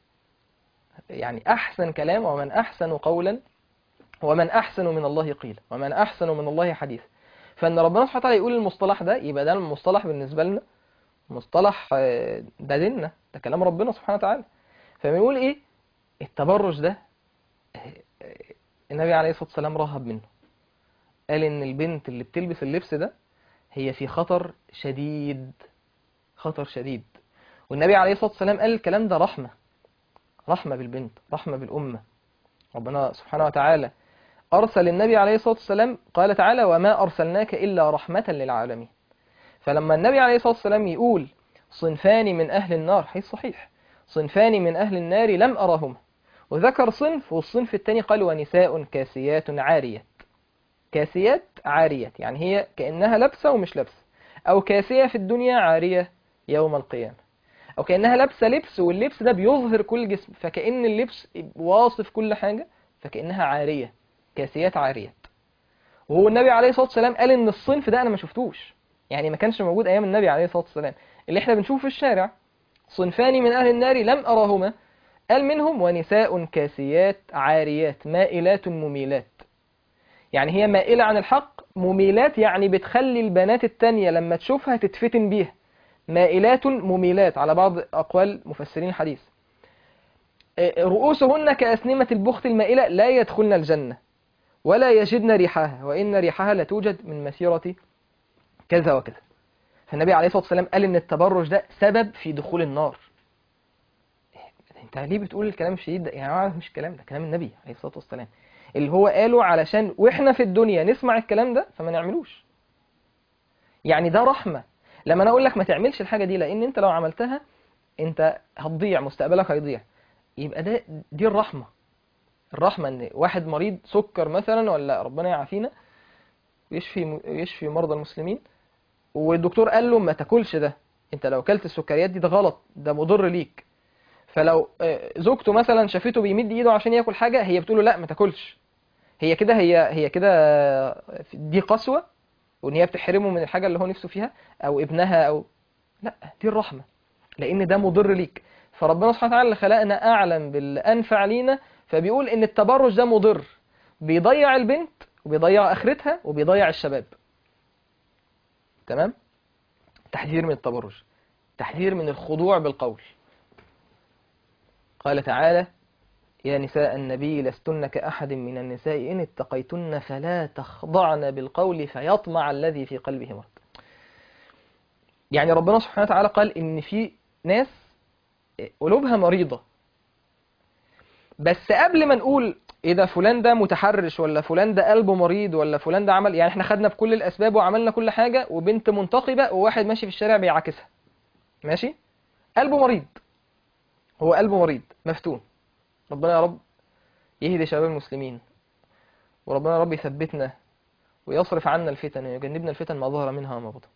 يعني أحسن كلام ومن أحسن قولا ومن أحسن من الله قيل ومن أحسن من الله حديث فإن ربنا سبحانه وتعالى يقول المصطلح ده يبقى ده المصطلح بالنسبة لنا مصطلح آه، ده ديننا ده كلام ربنا سبحانه وتعالى فبنقول إيه التبرج ده آه، آه، النبي عليه الصلاة والسلام رهب منه قال إن البنت اللي بتلبس اللبس ده هي في خطر شديد خطر شديد والنبي عليه الصلاة والسلام قال الكلام ده رحمة رحمة بالبنت رحمة بالأمة ربنا سبحانه وتعالى أرسل النبي عليه الصلاة والسلام قال تعالى وما أرسلناك إلا رحمة للعالمين فلما النبي عليه الصلاة والسلام يقول صنفان من أهل النار حيث صحيح صنفان من أهل النار لم أرهما وذكر صنف والصنف الثاني قال ونساء كاسيات عاريات كاسيات عاريات يعني هي كأنها لابسة ومش لابسة أو كاسية في الدنيا عارية يوم القيامة أو كأنها لابسة لبس واللبس ده بيظهر كل جسم فكأن اللبس واصف كل حاجة فكأنها عارية كاسيات عاريات وهو النبي عليه الصلاة والسلام قال إن الصنف ده أنا ما شفتوش يعني ما كانش موجود أيام النبي عليه الصلاة والسلام اللي احنا بنشوفه في الشارع صنفان من أهل النار لم أراهما قال منهم ونساء كاسيات عاريات مائلات مميلات يعني هي مائلة عن الحق مميلات يعني بتخلي البنات التانية لما تشوفها تتفتن بيها مائلات مميلات على بعض أقوال مفسرين الحديث رؤوسهن كأسنمة البخت المائلة لا يدخلن الجنة ولا يجدن ريحها وإن ريحها لتوجد من مسيرة كذا وكذا فالنبي عليه الصلاة والسلام قال إن التبرج ده سبب في دخول النار انت ليه بتقول الكلام الشديد ده يعني مش كلام ده كلام النبي عليه الصلاة والسلام اللي هو قاله علشان واحنا في الدنيا نسمع الكلام ده فما نعملوش يعني ده رحمة لما انا اقول لك ما تعملش الحاجة دي لان انت لو عملتها انت هتضيع مستقبلك هيضيع يبقى ده دي الرحمة الرحمة ان واحد مريض سكر مثلا ولا ربنا يعافينا ويشفي يشفي مرضى المسلمين والدكتور قال له ما تاكلش ده انت لو اكلت السكريات دي ده غلط ده مضر ليك فلو زوجته مثلا شافته بيمد ايده عشان ياكل حاجه هي بتقول له لا ما تاكلش هي كده هي هي كده دي قسوه وان هي بتحرمه من الحاجه اللي هو نفسه فيها او ابنها او لا دي الرحمه لان ده مضر ليك فربنا سبحانه وتعالى اللي خلقنا اعلم بالانفع لينا فبيقول ان التبرج ده مضر بيضيع البنت وبيضيع اخرتها وبيضيع الشباب تمام تحذير من التبرج تحذير من الخضوع بالقول قال تعالى يا نساء النبي لستن كأحد من النساء إن اتقيتن فلا تخضعن بالقول فيطمع الذي في قلبه مرض يعني ربنا سبحانه وتعالى قال إن في ناس قلوبها مريضة بس قبل ما نقول ايه ده فلان ده متحرش ولا فلان ده قلبه مريض ولا فلان ده عمل يعني احنا خدنا بكل الاسباب وعملنا كل حاجة وبنت منتقبة وواحد ماشي في الشارع بيعاكسها ماشي قلبه مريض هو قلبه مريض مفتون ربنا يا رب يهدي شباب المسلمين وربنا يا رب يثبتنا ويصرف عنا الفتن ويجنبنا الفتن ما ظهر منها وما بطن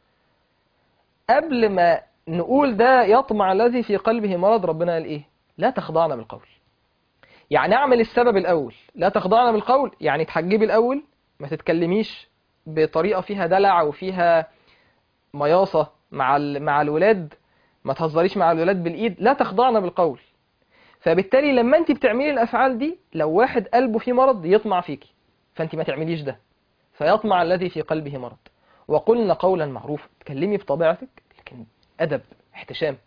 قبل ما نقول ده يطمع الذي في قلبه مرض ربنا قال ايه لا تخضعنا بالقول يعني اعمل السبب الاول لا تخضعنا بالقول يعني تحجبي الاول ما تتكلميش بطريقه فيها دلع وفيها مياصه مع مع الولاد ما تهزريش مع الولاد بالايد لا تخضعنا بالقول فبالتالي لما انت بتعملي الافعال دي لو واحد قلبه فيه مرض يطمع فيكي فانت ما تعمليش ده فيطمع الذي في قلبه مرض وقلن قولا معروفا تكلمي بطبيعتك لكن أدب احتشام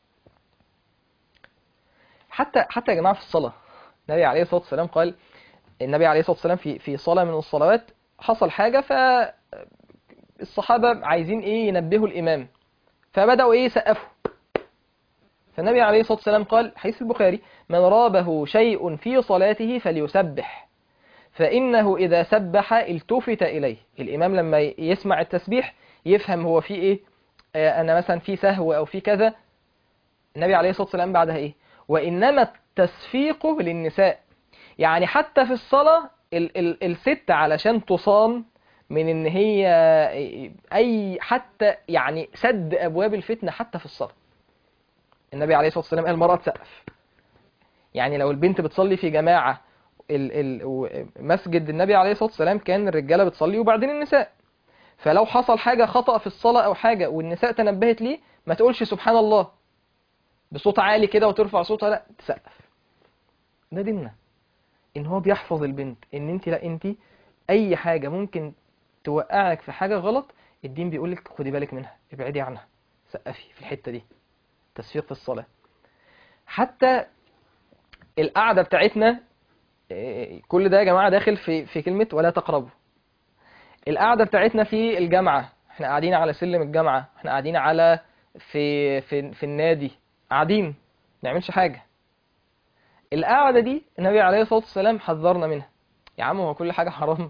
حتى حتى يا جماعة في الصلاة النبي عليه الصلاة والسلام قال النبي عليه الصلاة والسلام في في صلاة من الصلوات حصل حاجة فالصحابة عايزين ايه ينبهوا الإمام فبدأوا ايه يسقفوا فالنبي عليه الصلاة والسلام قال حديث البخاري من رابه شيء في صلاته فليسبح فإنه إذا سبح التفت إليه الإمام لما يسمع التسبيح يفهم هو في إيه آه، أنا مثلا في سهو أو في كذا النبي عليه الصلاة والسلام بعدها إيه وإنما التصفيق للنساء يعني حتى في الصلاة ال ال الست علشان تصان من ان هي اي حتى يعني سد ابواب الفتنه حتى في الصلاه النبي عليه الصلاه والسلام قال المراه تسقف يعني لو البنت بتصلي في جماعه ال ال و- مسجد النبي عليه الصلاه والسلام كان الرجاله بتصلي وبعدين النساء فلو حصل حاجه خطا في الصلاه او حاجه والنساء تنبهت ليه ما تقولش سبحان الله بصوت عالي كده وترفع صوتها لا تسقف ده ديننا ان هو بيحفظ البنت ان انت لا انت اي حاجه ممكن توقعك في حاجه غلط الدين بيقول لك خدي بالك منها ابعدي عنها سقفي في الحته دي تسفيق في الصلاه حتى القعده بتاعتنا إيه، كل ده يا جماعه داخل في في كلمه ولا تقربوا القعده بتاعتنا في الجامعه احنا قاعدين على سلم الجامعه احنا قاعدين على في في في النادي قاعدين ما نعملش حاجه القعده دي النبي عليه الصلاه والسلام حذرنا منها يا عم هو كل حاجه حرام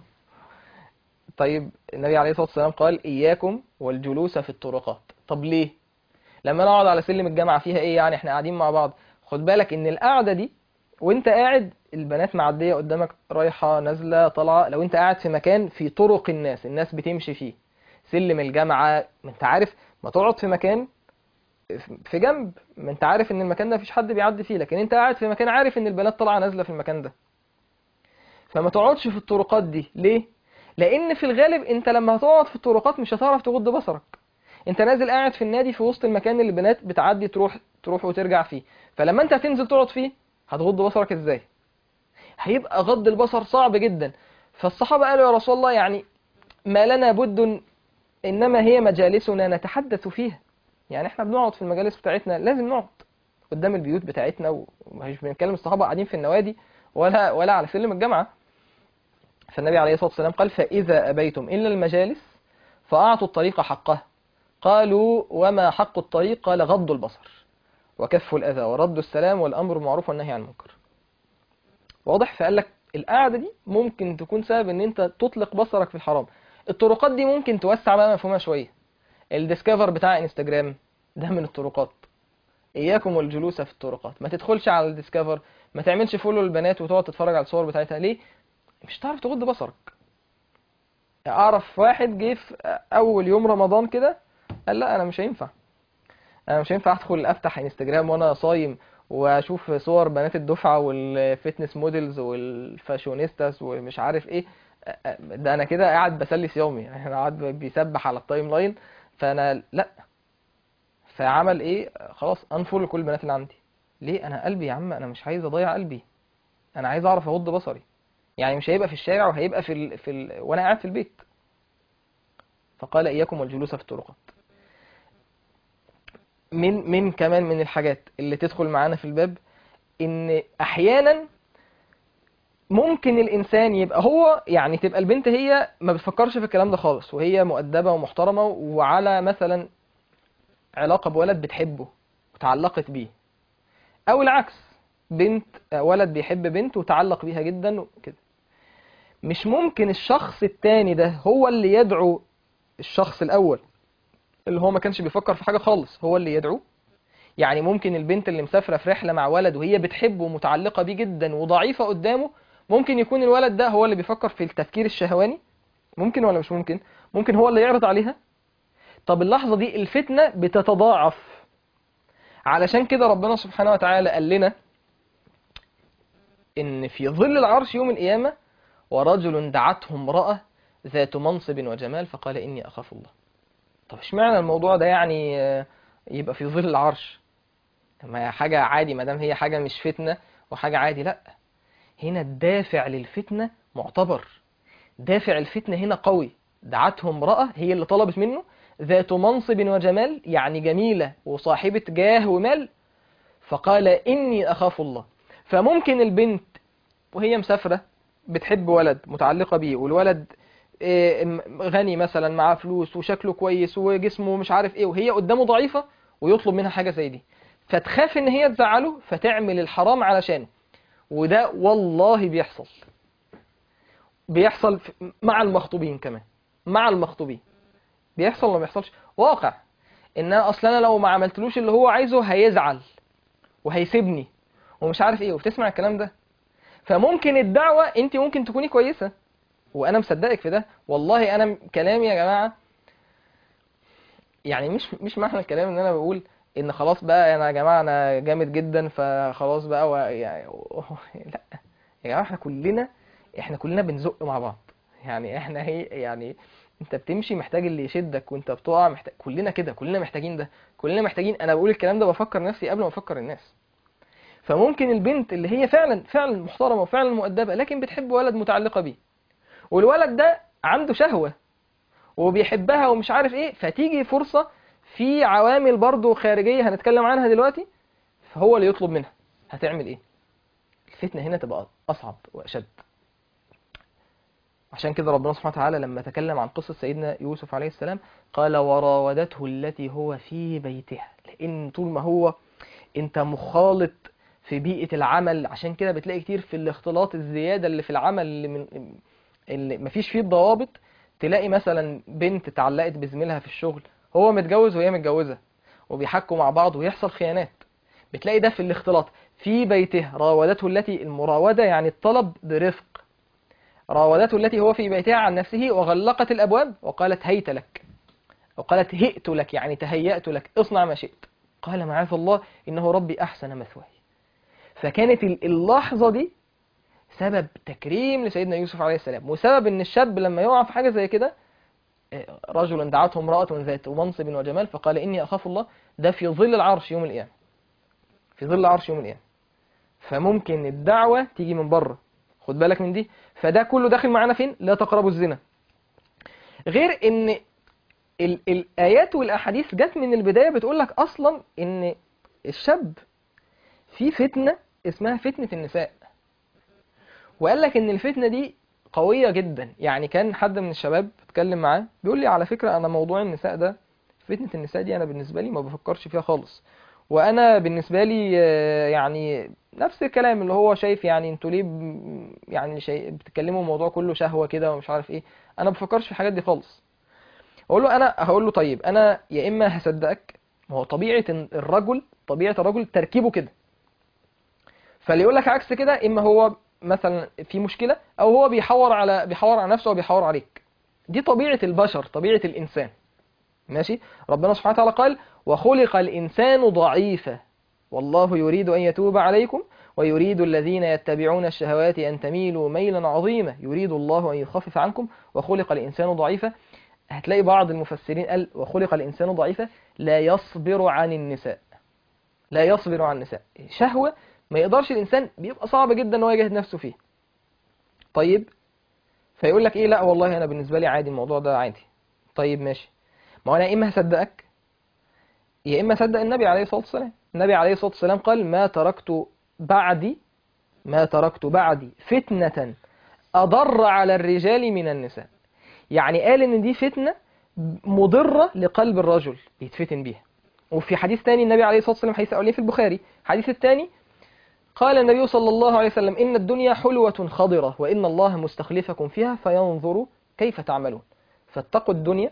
طيب النبي عليه الصلاه والسلام قال اياكم والجلوس في الطرقات طب ليه لما نقعد على سلم الجامعه فيها ايه يعني احنا قاعدين مع بعض خد بالك ان القعده دي وانت قاعد البنات معديه قدامك رايحه نازله طالعه لو انت قاعد في مكان في طرق الناس الناس بتمشي فيه سلم الجامعه ما انت عارف ما تقعد في مكان في جنب ما انت عارف ان المكان ده مفيش حد بيعدي فيه لكن انت قاعد في مكان عارف ان البنات طالعه نازله في المكان ده فما تقعدش في الطرقات دي ليه لان في الغالب انت لما هتقعد في الطرقات مش هتعرف تغض بصرك انت نازل قاعد في النادي في وسط المكان اللي البنات بتعدي تروح تروح وترجع فيه فلما انت هتنزل تقعد فيه هتغض بصرك ازاي هيبقى غض البصر صعب جدا فالصحابه قالوا يا رسول الله يعني ما لنا بد انما هي مجالسنا نتحدث فيها يعني احنا بنقعد في المجالس بتاعتنا لازم نقعد قدام البيوت بتاعتنا ومش بنتكلم الصحابه قاعدين في النوادي ولا ولا على سلم الجامعه فالنبي عليه الصلاه والسلام قال فاذا ابيتم الا المجالس فاعطوا الطريق حقه قالوا وما حق الطريق قال غض البصر وكف الاذى ورد السلام والامر بالمعروف والنهي عن المنكر واضح فقال لك القعده دي ممكن تكون سبب ان انت تطلق بصرك في الحرام الطرقات دي ممكن توسع بقى مفهومها شويه الديسكفر بتاع انستجرام ده من الطرقات اياكم والجلوس في الطرقات ما تدخلش على الديسكفر ما تعملش فولو للبنات وتقعد تتفرج على الصور بتاعتها ليه مش هتعرف تغض بصرك اعرف واحد جه في اول يوم رمضان كده قال لا انا مش هينفع انا مش هينفع ادخل افتح انستجرام وانا صايم واشوف صور بنات الدفعه والفتنس موديلز والفاشونيستاس ومش عارف ايه ده انا كده قاعد بسلي صيامي يعني انا قاعد بيسبح على التايم لاين فانا لا فعمل ايه خلاص انفول كل البنات اللي عندي ليه انا قلبي يا عم انا مش عايز اضيع قلبي انا عايز اعرف اغض بصري يعني مش هيبقى في الشارع وهيبقى في ال... في ال... وانا قاعد في البيت فقال اياكم والجلوس في الطرقات من من كمان من الحاجات اللي تدخل معانا في الباب ان احيانا ممكن الانسان يبقى هو يعني تبقى البنت هي ما بتفكرش في الكلام ده خالص وهي مؤدبه ومحترمه وعلى مثلا علاقه بولد بتحبه وتعلقت بيه او العكس بنت ولد بيحب بنت وتعلق بيها جدا وكده مش ممكن الشخص التاني ده هو اللي يدعو الشخص الاول اللي هو ما كانش بيفكر في حاجه خالص هو اللي يدعو يعني ممكن البنت اللي مسافره في رحله مع ولد وهي بتحبه ومتعلقه بيه جدا وضعيفه قدامه ممكن يكون الولد ده هو اللي بيفكر في التفكير الشهواني ممكن ولا مش ممكن ممكن هو اللي يعرض عليها طب اللحظه دي الفتنه بتتضاعف علشان كده ربنا سبحانه وتعالى قال لنا ان في ظل العرش يوم القيامه ورجل دعته امراه ذات منصب وجمال فقال اني اخاف الله طب اشمعنى الموضوع ده يعني يبقى في ظل العرش ما هي حاجة عادي ما دام هي حاجة مش فتنة وحاجة عادي لا هنا الدافع للفتنة معتبر دافع الفتنة هنا قوي دعته امرأة هي اللي طلبت منه ذات منصب وجمال يعني جميلة وصاحبة جاه ومال فقال إني أخاف الله فممكن البنت وهي مسافرة بتحب ولد متعلقة بيه والولد إيه، م- غني مثلا معاه فلوس وشكله كويس وجسمه مش عارف ايه وهي قدامه ضعيفة ويطلب منها حاجة زي دي فتخاف ان هي تزعله فتعمل الحرام علشانه وده والله بيحصل بيحصل في- مع المخطوبين كمان مع المخطوبين بيحصل ولا ما بيحصلش واقع ان انا اصلا انا لو ما عملتلوش اللي هو عايزه هيزعل وهيسيبني ومش عارف ايه وبتسمع الكلام ده فممكن الدعوة انت ممكن تكوني كويسة وانا مصدقك في ده والله انا م- كلامي يا جماعة يعني مش مش معنى الكلام ان انا بقول ان خلاص بقى انا يا جماعة انا جامد جدا فخلاص بقى و... يعني... لا يا جماعة احنا كلنا احنا كلنا بنزق مع بعض يعني احنا هي يعني انت بتمشي محتاج اللي يشدك وانت بتقع محتاج كلنا كده كلنا محتاجين ده كلنا محتاجين انا بقول الكلام ده بفكر نفسي قبل ما افكر الناس فممكن البنت اللي هي فعلا فعلا محترمه وفعلا مؤدبه لكن بتحب ولد متعلقه بيه والولد ده عنده شهوه وبيحبها ومش عارف ايه فتيجي فرصه في عوامل برضو خارجيه هنتكلم عنها دلوقتي فهو اللي يطلب منها هتعمل ايه الفتنه هنا تبقى اصعب واشد عشان كده ربنا سبحانه وتعالى لما تكلم عن قصة سيدنا يوسف عليه السلام قال وراودته التي هو في بيتها لأن طول ما هو أنت مخالط في بيئة العمل عشان كده بتلاقي كتير في الاختلاط الزيادة اللي في العمل اللي من اللي مفيش فيه الضوابط تلاقي مثلا بنت اتعلقت بزميلها في الشغل هو متجوز وهي متجوزة وبيحكوا مع بعض ويحصل خيانات بتلاقي ده في الاختلاط في بيتها راودته التي المراودة يعني الطلب برفق راودته التي هو في بيتها عن نفسه وغلقت الأبواب وقالت هيت لك وقالت هئت لك يعني تهيأت لك اصنع ما شئت قال معاذ الله إنه ربي أحسن مثواي فكانت ال- اللحظة دي سبب تكريم لسيدنا يوسف عليه السلام وسبب ان الشاب لما يقع في حاجة زي كده آه، رجل دعته امرأة ذات منصب وجمال فقال إني أخاف الله ده في ظل العرش يوم القيامة في ظل العرش يوم القيامة فممكن الدعوة تيجي من بره خد بالك من دي فده كله داخل معانا فين لا تقربوا الزنا غير ان ال الآيات والأحاديث جت من البداية بتقول لك أصلا ان الشاب في فتنة اسمها فتنة النساء وقال لك ان الفتنة دي قوية جدا يعني كان حد من الشباب اتكلم معاه بيقول لي على فكرة انا موضوع النساء ده فتنة النساء دي انا بالنسبة لي ما بفكرش فيها خالص وانا بالنسبة لي آه، يعني نفس الكلام اللي هو شايف يعني انتوا ليه ب- يعني شيء بتتكلموا الموضوع كله شهوة كده ومش عارف ايه انا ما بفكرش في الحاجات دي خالص اقول له انا هقول له طيب انا يا اما هصدقك ما هو طبيعة إن الرجل طبيعة الرجل تركيبه كده فاللي يقول لك عكس كده اما هو مثلا في مشكلة او هو بيحور على بيحور على نفسه او بيحور عليك دي طبيعة البشر طبيعة الانسان ماشي ربنا سبحانه وتعالى قال وخلق الانسان ضعيفا والله يريد ان يتوب عليكم ويريد الذين يتبعون الشهوات ان تميلوا ميلا عظيما يريد الله ان يخفف عنكم وخلق الانسان ضعيفا هتلاقي بعض المفسرين قال وخلق الانسان ضعيفا لا يصبر عن النساء لا يصبر عن النساء شهوة ما يقدرش الإنسان بيبقى صعب جدا ان هو يجاهد نفسه فيه طيب فيقول لك ايه لا والله انا بالنسبة لي عادي الموضوع ده عادي طيب ماشي ما هو انا يا اما هصدقك يا اما اصدق النبي عليه الصلاة والسلام النبي عليه الصلاة والسلام قال ما تركت بعدي ما تركت بعدي فتنة أضر على الرجال من النساء يعني قال ان دي فتنة مضرة لقلب الرجل بيتفتن بيها وفي حديث تاني النبي عليه الصلاة والسلام حديث أولين في البخاري حديث التاني قال النبي صلى الله عليه وسلم إن الدنيا حلوة خضرة وإن الله مستخلفكم فيها فينظر كيف تعملون فاتقوا الدنيا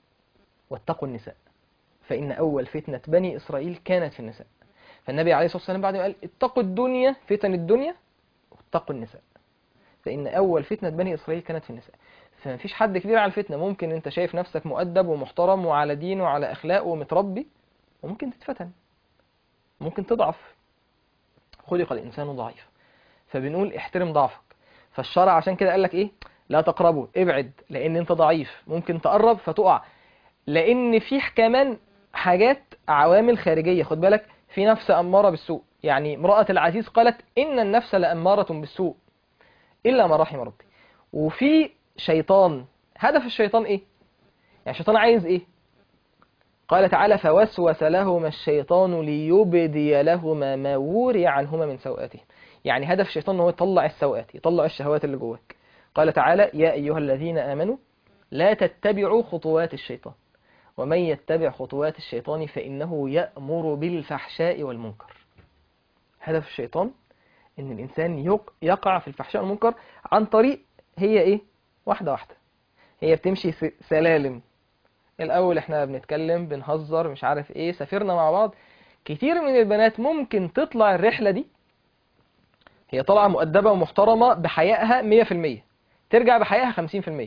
واتقوا النساء فإن أول فتنة بني إسرائيل كانت في النساء فالنبي عليه الصلاة والسلام بعد ما قال اتقوا الدنيا فتن الدنيا واتقوا النساء فإن أول فتنة بني إسرائيل كانت في النساء فمفيش حد كبير على الفتنة ممكن أنت شايف نفسك مؤدب ومحترم وعلى دين وعلى أخلاق ومتربي وممكن تتفتن ممكن تضعف خلق الإنسان ضعيف فبنقول احترم ضعفك فالشرع عشان كده قال لك إيه لا تقربوا ابعد لأن أنت ضعيف ممكن تقرب فتقع لأن في كمان حاجات عوامل خارجية خد بالك في نفس أمارة بالسوء يعني امرأة العزيز قالت إن النفس لأمارة بالسوء إلا ما رحم ربي وفي شيطان هدف الشيطان ايه يعني الشيطان عايز ايه قال تعالى فوسوس لهما الشيطان ليبدي لهما ما وري عنهما من سوآتهم يعني هدف الشيطان ان هو يطلع السوءات يطلع الشهوات اللي جواك قال تعالى يا ايها الذين امنوا لا تتبعوا خطوات الشيطان ومن يتبع خطوات الشيطان فانه يأمر بالفحشاء والمنكر هدف الشيطان ان الانسان يق- يقع في الفحشاء والمنكر عن طريق هي ايه واحده واحده هي بتمشي س- سلالم الاول احنا بنتكلم بنهزر مش عارف ايه سافرنا مع بعض كتير من البنات ممكن تطلع الرحله دي هي طالعه مؤدبه ومحترمه بحيائها 100% ترجع بحيائها 50%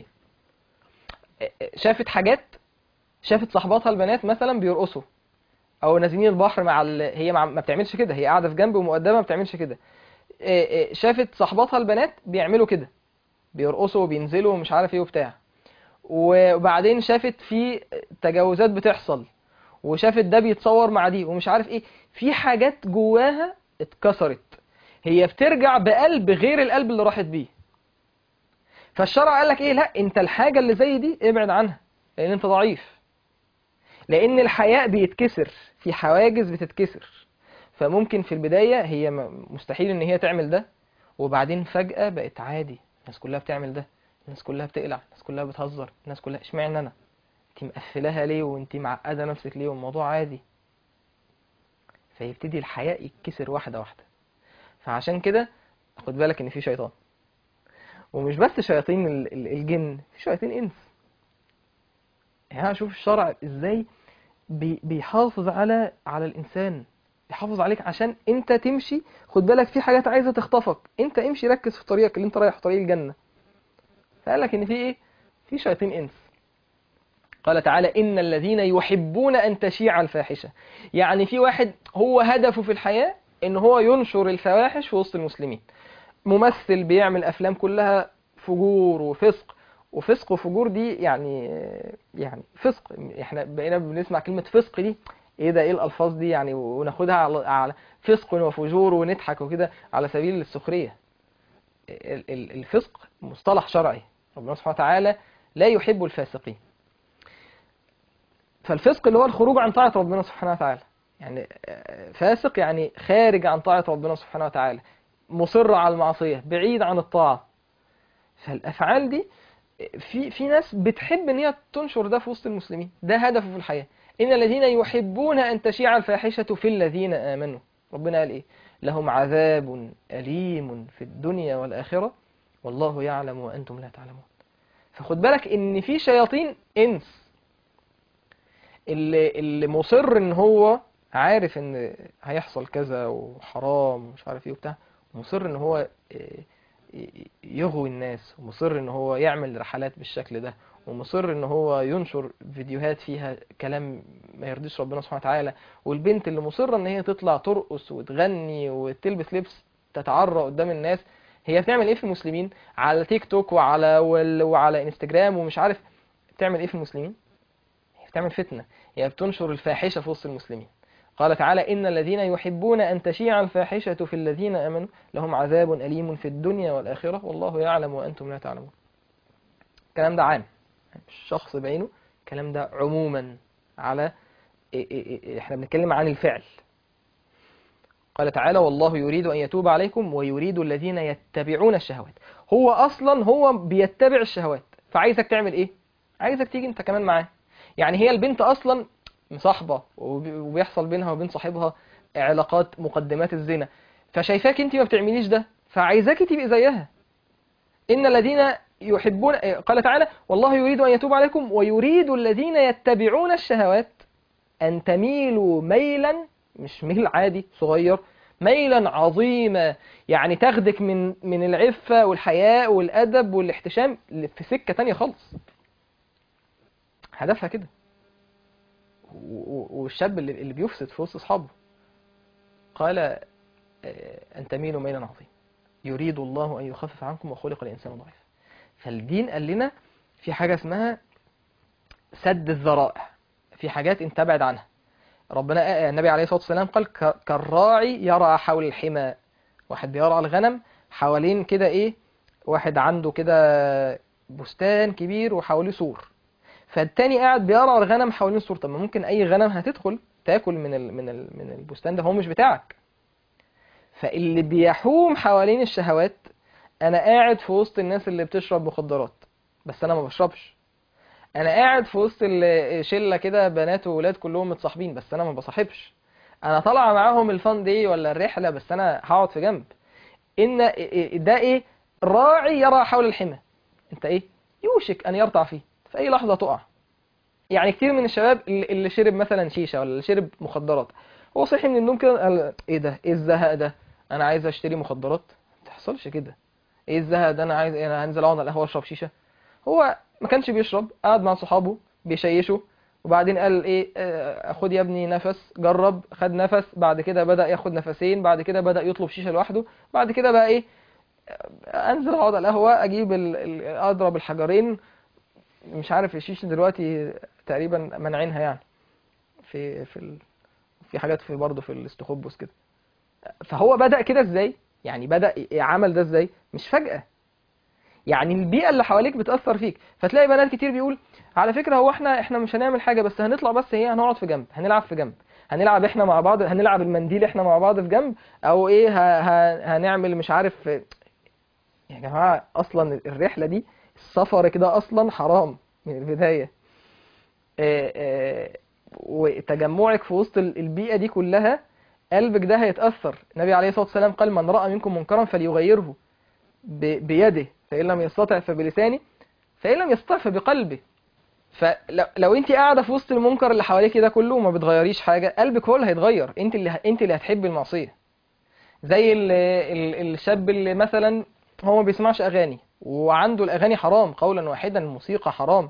شافت حاجات شافت صاحباتها البنات مثلا بيرقصوا او نازلين البحر مع ال... هي مع... ما بتعملش كده هي قاعده في جنب ومؤدبه ما بتعملش كده إيه إيه شافت صاحباتها البنات بيعملوا كده بيرقصوا وبينزلوا ومش عارف ايه وبتاع وبعدين شافت في تجاوزات بتحصل وشافت ده بيتصور مع دي ومش عارف ايه في حاجات جواها اتكسرت هي بترجع بقلب غير القلب اللي راحت بيه فالشرع قال لك ايه لا انت الحاجه اللي زي دي ابعد عنها لان انت ضعيف لان الحياء بيتكسر في حواجز بتتكسر فممكن في البدايه هي م- مستحيل ان هي تعمل ده وبعدين فجاه بقت عادي الناس كلها بتعمل ده الناس كلها بتقلع الناس كلها بتهزر الناس كلها اشمعنى انا انت مقفلاها ليه وانت معقده نفسك ليه والموضوع عادي فيبتدي الحياء يتكسر واحده واحده فعشان كده خد بالك ان في شيطان ومش بس شياطين ال- ال- الجن في شياطين انس يعني شوف الشرع ازاي بي- بيحافظ على على الانسان بيحافظ عليك عشان انت تمشي خد بالك في حاجات عايزه تخطفك انت امشي ركز في طريقك اللي انت رايح طريق الجنه فقال لك ان في ايه في شياطين انس قال تعالى ان الذين يحبون ان تشيع الفاحشه يعني في واحد هو هدفه في الحياه ان هو ينشر الفواحش في وسط المسلمين ممثل بيعمل افلام كلها فجور وفسق وفسق وفجور دي يعني يعني فسق احنا بقينا بنسمع كلمة فسق دي ايه ده ايه الالفاظ دي يعني وناخدها على على فسق وفجور ونضحك وكده على سبيل السخرية ال- ال- الفسق مصطلح شرعي ربنا سبحانه وتعالى لا يحب الفاسقين فالفسق اللي هو الخروج عن طاعة ربنا سبحانه وتعالى يعني آه، فاسق يعني خارج عن طاعة ربنا سبحانه وتعالى مصر على المعصية بعيد عن الطاعة فالأفعال دي في في ناس بتحب ان هي تنشر ده في وسط المسلمين ده هدفه في الحياة إن الذين يحبون أن تشيع الفاحشة في الذين آمنوا ربنا قال إيه لهم عذاب أليم في الدنيا والآخرة والله يعلم وأنتم لا تعلمون فخد بالك إن في شياطين إنس اللي, اللي مصر إن هو عارف إن هيحصل كذا وحرام ومش عارف إيه وبتاع مصر إن هو إيه، يغوي الناس ومصر ان هو يعمل رحلات بالشكل ده ومصر ان هو ينشر فيديوهات فيها كلام ما يرضيش ربنا سبحانه وتعالى والبنت اللي مصرة ان هي تطلع ترقص وتغني وتلبس لبس تتعرى قدام الناس هي بتعمل ايه في المسلمين على تيك توك وعلى وال- وعلى انستجرام ومش عارف بتعمل ايه في المسلمين هي بتعمل فتنة هي بتنشر الفاحشة في وسط المسلمين قال تعالى إن الذين يحبون أن تشيع الفاحشة في الذين آمنوا لهم عذاب أليم في الدنيا والآخرة والله يعلم وأنتم لا تعلمون الكلام ده عام مش شخص بعينه الكلام ده عموما على إيه- إيه- إيه- احنا بنتكلم عن الفعل قال تعالى والله يريد أن يتوب عليكم ويريد الذين يتبعون الشهوات هو أصلا هو بيتبع الشهوات فعايزك تعمل إيه عايزك تيجي أنت كمان معاه يعني هي البنت أصلا مصاحبة وبي- وبيحصل بينها وبين صاحبها علاقات مقدمات الزنا فشايفاك انت ما بتعمليش ده فعايزاكي تبقي زيها ان الذين يحبون قال تعالى والله يريد ان يتوب عليكم ويريد الذين يتبعون الشهوات ان تميلوا ميلا مش ميل عادي صغير ميلا عظيما يعني تاخدك من من العفة والحياء والادب والاحتشام في سكة تانية خالص هدفها كده و- و- والشاب اللي اللي بيفسد في وسط اصحابه قال آه، ان تميلوا ميلا عظيما يريد الله ان يخفف عنكم وخلق الانسان ضعيفا فالدين قال لنا في حاجه اسمها سد الذرائع في حاجات انت ابعد عنها ربنا آه، النبي عليه الصلاه والسلام قال ك- كالراعي يرعى حول الحمى واحد بيرعى الغنم حوالين كده ايه واحد عنده كده بستان كبير وحواليه سور فالتاني قاعد بيرعى الغنم حوالين السور طب ما ممكن اي غنم هتدخل تاكل من ال من ال من البستان ده هو مش بتاعك فاللي بيحوم حوالين الشهوات انا قاعد في وسط الناس اللي بتشرب مخدرات بس انا ما بشربش انا قاعد في وسط ال- شله كده بنات وولاد كلهم متصاحبين بس انا ما بصاحبش انا طالعه معاهم الفان دي ولا الرحله بس انا هقعد في جنب ان ده ايه راعي يرى حول الحمى انت ايه يوشك ان يرتع فيه في اي لحظه تقع يعني كتير من الشباب اللي اللي شرب مثلا شيشه ولا اللي شرب مخدرات هو صحي من النوم كده قال ايه ده ايه الزهق ده انا عايز اشتري مخدرات ما تحصلش كده ايه الزهق ده انا عايز انا هنزل اقعد على القهوه اشرب شيشه هو ما كانش بيشرب قعد مع صحابه بيشيشوا وبعدين قال ايه آه، خد يا ابني نفس جرب خد نفس بعد كده بدأ ياخد نفسين بعد كده بدأ يطلب شيشة لوحده بعد كده بقى ايه آه، انزل اقعد على القهوة اجيب ال... ال... اضرب الحجرين مش عارف الشيشة دلوقتي تقريبا منعينها يعني في في ال... في حاجات في برضه في الاستخبص كده فهو بدأ كده ازاي يعني بدأ عمل ده ازاي مش فجأة يعني البيئة اللي حواليك بتأثر فيك فتلاقي بنات كتير بيقول على فكرة هو احنا احنا مش هنعمل حاجة بس هنطلع بس هي هنقعد في جنب هنلعب في جنب هنلعب احنا مع بعض هنلعب المنديل احنا مع بعض في جنب او ايه ه... ه... هنعمل مش عارف يا جماعة اصلا الرحلة دي السفر كده اصلا حرام من البداية آه، آه، وتجمعك في وسط ال- البيئة دي كلها قلبك ده هيتأثر النبي عليه الصلاة والسلام قال من رأى منكم منكرا فليغيره ب- بيده فإن لم يستطع فبلسانه فإن لم يستطع فبقلبه فلو لو انت قاعده في وسط المنكر اللي حواليك ده كله وما بتغيريش حاجه قلبك هو اللي هيتغير انت اللي ه... انت اللي هتحبي المعصيه زي ال... ال... الشاب اللي مثلا هو ما بيسمعش اغاني وعنده الاغاني حرام قولا واحدا الموسيقى حرام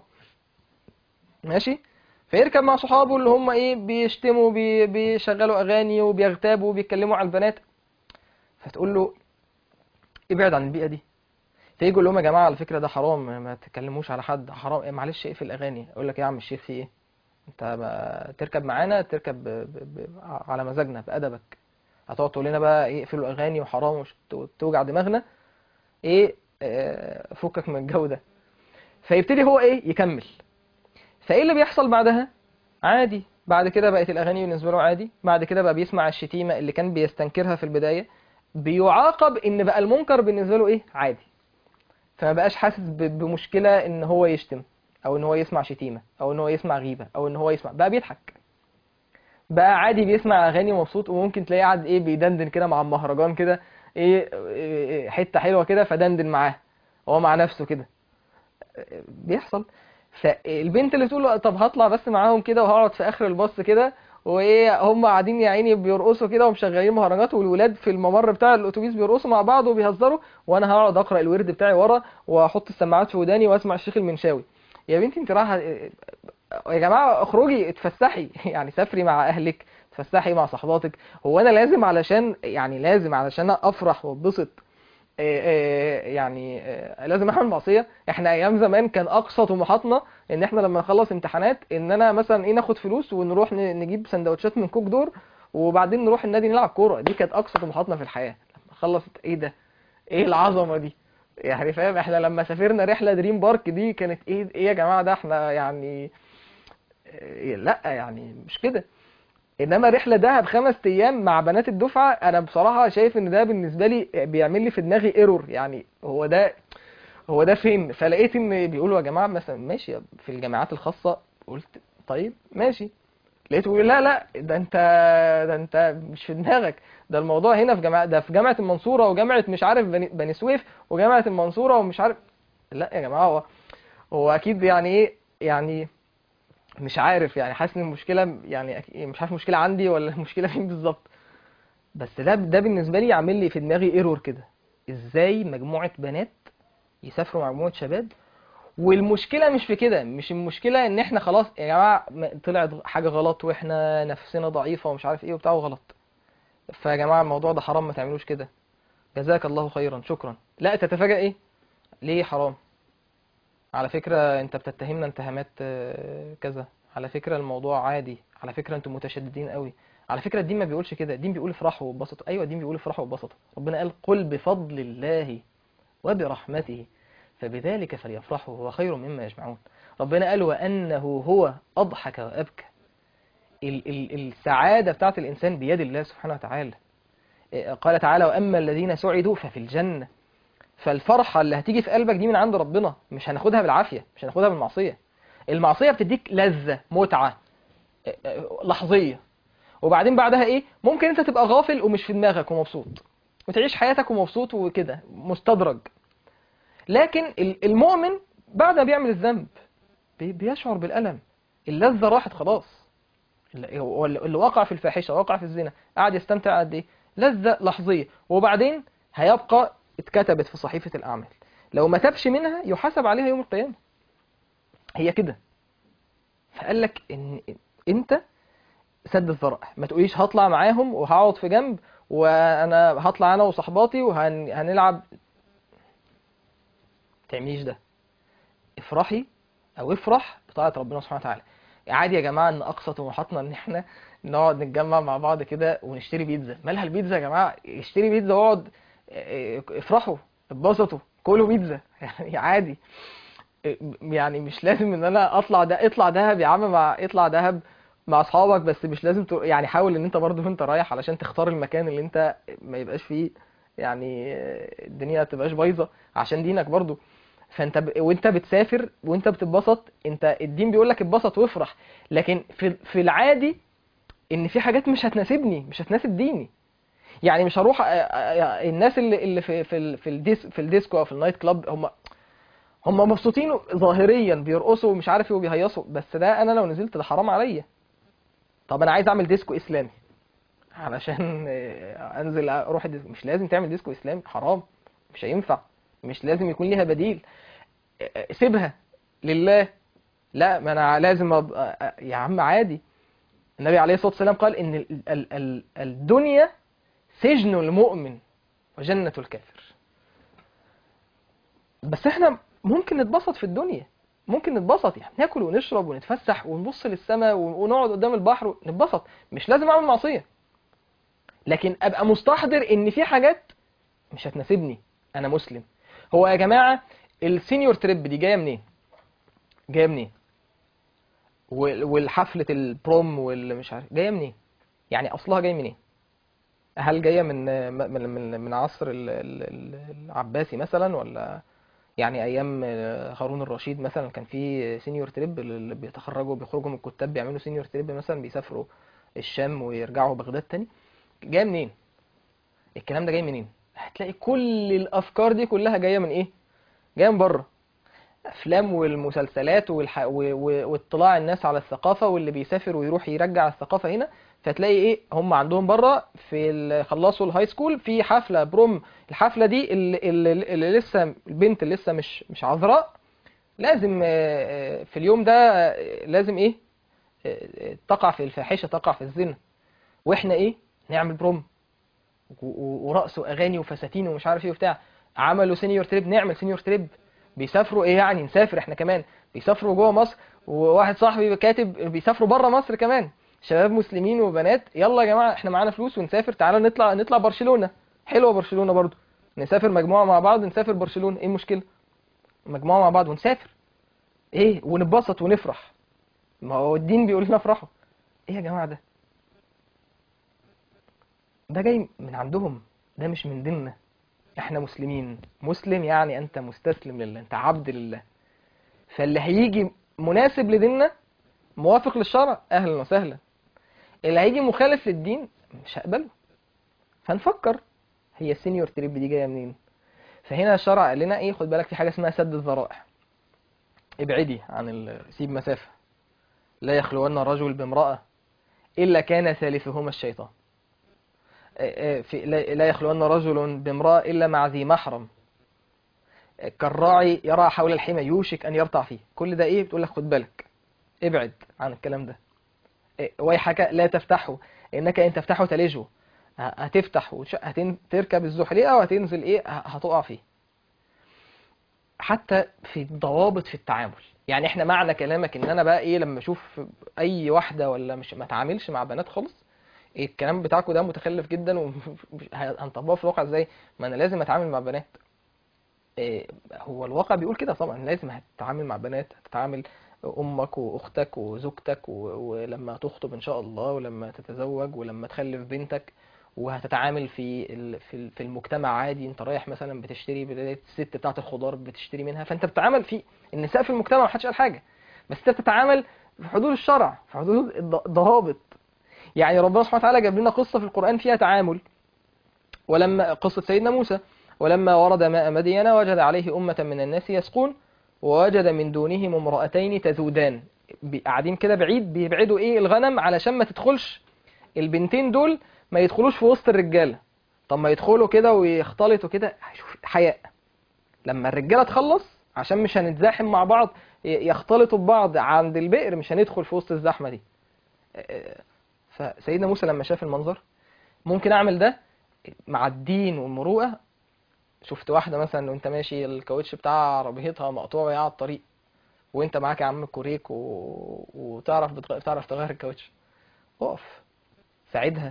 ماشي فيركب مع صحابه اللي هم ايه بيشتموا بي... بيشغلوا اغاني وبيغتابوا وبيتكلموا على البنات فتقول له ابعد عن البيئه دي فيجوا يقول لهم يا جماعه على فكره ده حرام ما ما تتكلموش على حد حرام إيه معلش اقفل الاغاني اقول لك يا عم الشيخ في ايه انت ما تركب معانا تركب ب... ب... ب... على مزاجنا بادبك هتقعد تقول لنا بقى ايه اقفلوا الاغاني وحرام وش- توجع دماغنا ايه آه، فكك من الجو ده فيبتدي هو ايه يكمل فايه اللي بيحصل بعدها عادي بعد كده بقت الاغاني بالنسبه له عادي بعد كده بقى بيسمع الشتيمه اللي كان بيستنكرها في البدايه بيعاقب ان بقى المنكر بالنسبه له ايه عادي فما بقاش حاسس ب- بمشكله ان هو يشتم او ان هو يسمع شتيمه او ان هو يسمع غيبه او ان هو يسمع بقى بيضحك بقى عادي بيسمع اغاني مبسوط وممكن تلاقيه قاعد ايه بيدندن كده مع المهرجان كده ايه إيه، حته حلوه كده فدندن معاه هو مع نفسه كده بيحصل فالبنت اللي تقول له طب هطلع بس معاهم كده وهقعد في اخر الباص كده وايه هم قاعدين يا عيني بيرقصوا كده ومشغلين مهرجانات والولاد في الممر بتاع الاتوبيس بيرقصوا مع بعض وبيهزروا وانا هقعد اقرا الورد بتاعي ورا واحط السماعات في وداني واسمع الشيخ المنشاوي يا بنتي انت رايحه يا جماعه اخرجي اتفسحي يعني سافري مع اهلك اتفسحي مع صحباتك هو انا لازم علشان يعني لازم علشان افرح واتبسط آه، آه، يعني آه، لازم اعمل معصيه احنا ايام زمان كان اقصى طموحاتنا ان احنا لما نخلص امتحانات ان انا مثلا ايه ناخد فلوس ونروح ن- نجيب سندوتشات من كوك دور وبعدين نروح النادي نلعب كوره دي كانت اقصى طموحاتنا في الحياه لما خلصت ايه ده ايه العظمه دي يعني فاهم احنا لما سافرنا رحله دريم بارك دي كانت ايه ايه يا جماعه ده احنا يعني إيه لا يعني مش كده انما رحله دهب خمس ايام مع بنات الدفعه انا بصراحه شايف ان ده بالنسبه لي بيعمل لي في دماغي ايرور يعني هو ده هو ده فين فلقيت ان بيقولوا يا جماعه مثلا ماشي في الجامعات الخاصه قلت طيب ماشي لقيته بيقول لا لا ده انت ده انت مش في دماغك ده الموضوع هنا في جامعه ده في جامعه المنصوره وجامعه مش عارف بني, بني سويف وجامعه المنصوره ومش عارف لا يا جماعه هو هو اكيد يعني ايه يعني مش عارف يعني حاسس ان المشكله يعني أك- مش عارف المشكله عندي ولا المشكله فين بالظبط بس ده ده بالنسبه لي عامل لي في دماغي ايرور كده ازاي مجموعه بنات يسافروا مع مجموعه شباب والمشكله مش في كده مش المشكله ان احنا خلاص يا جماعه م- طلعت حاجه غلط واحنا نفسنا ضعيفه ومش عارف ايه وبتاع وغلط فيا جماعه الموضوع ده حرام ما تعملوش كده جزاك الله خيرا شكرا لا تتفاجأ ايه ليه حرام على فكرة انت بتتهمنا اتهامات آه، كذا على فكرة الموضوع عادي على فكرة انتم متشددين قوي على فكرة الدين ما بيقولش كده الدين بيقول افرحوا واتبسطوا ايوه الدين بيقول افرحوا واتبسطوا ربنا قال قل بفضل الله وبرحمته فبذلك فليفرحوا هو خير مما يجمعون ربنا قال وأنه هو أضحك وأبكى ال ال السعادة بتاعت الإنسان بيد الله سبحانه وتعالى إيه، قال تعالى وأما الذين سعدوا ففي الجنة فالفرحة اللي هتيجي في قلبك دي من عند ربنا مش هناخدها بالعافية مش هناخدها بالمعصية المعصية بتديك لذة متعة إيه، إيه، لحظية وبعدين بعدها ايه ممكن انت تبقى غافل ومش في دماغك ومبسوط وتعيش حياتك ومبسوط وكده مستدرج لكن ال- المؤمن بعد ما بيعمل الذنب بي- بيشعر بالألم اللذة راحت خلاص اللي هو اللي وقع في الفاحشة وقع في الزنا قاعد يستمتع قد ايه لذة لحظية وبعدين هيبقى اتكتبت في صحيفة الأعمال لو ما تبش منها يحاسب عليها يوم القيامة هي كده فقال لك ان انت سد الذرائع ما تقوليش هطلع معاهم وهقعد في جنب وانا هطلع انا وصحباتي وهنلعب تعمليش ده افرحي او افرح بطاعة ربنا سبحانه وتعالى عادي يا جماعة ان اقصى طموحاتنا ان احنا نقعد نتجمع مع بعض كده ونشتري بيتزا مالها البيتزا يا جماعة اشتري بيتزا واقعد اه، افرحوا اتبسطوا كلوا بيتزا يعني عادي اه، يعني مش لازم ان انا اطلع ده اطلع دهب يا عم مع اطلع دهب مع اصحابك بس مش لازم ت... يعني حاول ان انت برضه وانت رايح علشان تختار المكان اللي انت ما يبقاش فيه يعني اه، الدنيا ما تبقاش بايظه عشان دينك برضه فانت ب... وانت بتسافر وانت بتتبسط انت الدين بيقول لك اتبسط وافرح لكن في في العادي ان في حاجات مش هتناسبني مش هتناسب ديني يعني مش هروح أ- أ- أ- الناس اللي اللي في في ال- في الديس في الديسكو او في النايت كلاب هم هم مبسوطين ظاهريا بيرقصوا ومش عارف ايه وبيهيصوا بس ده انا لو نزلت ده حرام عليا طب انا عايز اعمل ديسكو اسلامي علشان آه، انزل اروح الديسكو مش لازم تعمل ديسكو اسلامي حرام مش هينفع مش لازم يكون ليها بديل آه، آه، سيبها لله لا ما انا لازم أبقى آه، يا عم عادي النبي عليه الصلاة والسلام قال ان ال- ال- ال- الدنيا سجن المؤمن وجنة الكافر بس احنا ممكن نتبسط في الدنيا ممكن نتبسط يعني ناكل ونشرب ونتفسح ونبص للسماء ونقعد قدام البحر ونتبسط مش لازم اعمل معصية لكن ابقى مستحضر ان في حاجات مش هتناسبني انا مسلم هو يا جماعة السينيور تريب دي جاية منين جاية منين وال- والحفلة البروم واللي مش عارف جاية منين يعني اصلها جاي منين هل جاية من من من من عصر ال- ال- ال- العباسي مثلا ولا يعني ايام هارون الرشيد مثلا كان في سينيور تريب اللي بيتخرجوا بيخرجوا من الكتاب بيعملوا سينيور تريب مثلا بيسافروا الشام ويرجعوا بغداد تاني جاي منين الكلام ده جاي منين هتلاقي كل الافكار دي كلها جايه من ايه جايه من بره افلام والمسلسلات والح... و... و... واطلاع الناس على الثقافه واللي بيسافر ويروح يرجع الثقافه هنا فتلاقي ايه هم عندهم بره في ال... خلصوا الهاي سكول في حفله بروم الحفله دي اللي, اللي, اللي لسه البنت اللي لسه مش مش عذراء لازم آه، آه، في اليوم ده آه، لازم ايه آه، آه، تقع في الفاحشه تقع في الزنا واحنا ايه نعمل بروم و- و- ورقص واغاني وفساتين ومش عارف ايه وبتاع عملوا سينيور تريب نعمل سينيور تريب بيسافروا ايه يعني نسافر احنا كمان بيسافروا جوه مصر وواحد صاحبي كاتب بيسافروا بره مصر كمان شباب مسلمين وبنات يلا يا جماعه احنا معانا فلوس ونسافر تعالوا نطلع نطلع برشلونه حلوه برشلونه برضو نسافر مجموعه مع بعض نسافر برشلونه ايه المشكله مجموعه مع بعض ونسافر ايه ونتبسط ونفرح ما هو الدين بيقول لنا افرحوا ايه يا جماعه ده ده جاي من عندهم ده مش من ديننا احنا مسلمين مسلم يعني انت مستسلم لله انت عبد لله فاللي هيجي مناسب لديننا موافق للشرع اهلا وسهلا اللي هيجي مخالف للدين مش هقبله فنفكر هي السينيور تريب دي جايه منين فهنا الشرع قال لنا ايه خد بالك في حاجه اسمها سد الذرائع ابعدي عن ال... سيب مسافه لا يخلون رجل بامراه الا كان ثالثهما الشيطان في لا لا يخلون رجل بامرأة إلا مع ذي محرم كالراعي يرى حول الحمى يوشك أن يرتع فيه كل ده إيه بتقول لك خد بالك ابعد عن الكلام ده إيه، ويحك لا تفتحه إنك إن تفتحه تلجه ه- هتفتح وتش- هتن- تركب الزحليقة وهتنزل إيه ه- هتقع فيه حتى في الضوابط في التعامل يعني احنا معنى كلامك ان انا بقى ايه لما اشوف اي واحده ولا مش ما اتعاملش مع بنات خالص إيه الكلام بتاعكم ده متخلف جدا وهنطبقه في الواقع ازاي ما انا لازم اتعامل مع بنات إيه، هو الواقع بيقول كده طبعا لازم هتتعامل مع بنات هتتعامل امك واختك وزوجتك و- ولما تخطب ان شاء الله ولما تتزوج ولما تخلف بنتك وهتتعامل في ال- في ال- في المجتمع عادي انت رايح مثلا بتشتري بداية الست بتاعه الخضار بتشتري منها فانت بتتعامل في النساء في المجتمع محدش قال حاجه بس انت بتتعامل في حدود الشرع في حدود الض- الضوابط يعني ربنا سبحانه وتعالى جاب لنا قصه في القران فيها تعامل ولما قصة سيدنا موسى ولما ورد ماء مدين وجد عليه أمة من الناس يسقون ووجد من دونهم امرأتين تذودان بي- قاعدين كده بعيد بيبعدوا ايه الغنم علشان ما تدخلش البنتين دول ما يدخلوش في وسط الرجالة طب ما يدخلوا كده ويختلطوا كده شوف حياء لما الرجالة تخلص عشان مش هنتزاحم مع بعض ي- يختلطوا ببعض عند البئر مش هندخل في وسط الزحمة دي آه، فسيدنا موسى لما شاف المنظر ممكن اعمل ده مع الدين والمروءة شفت واحدة مثلا وانت ماشي الكاوتش بتاع عربيتها مقطوع وهي على الطريق وانت معاك يا عم كوريك و... وتعرف بتغ... تعرف تغير الكاوتش اقف ساعدها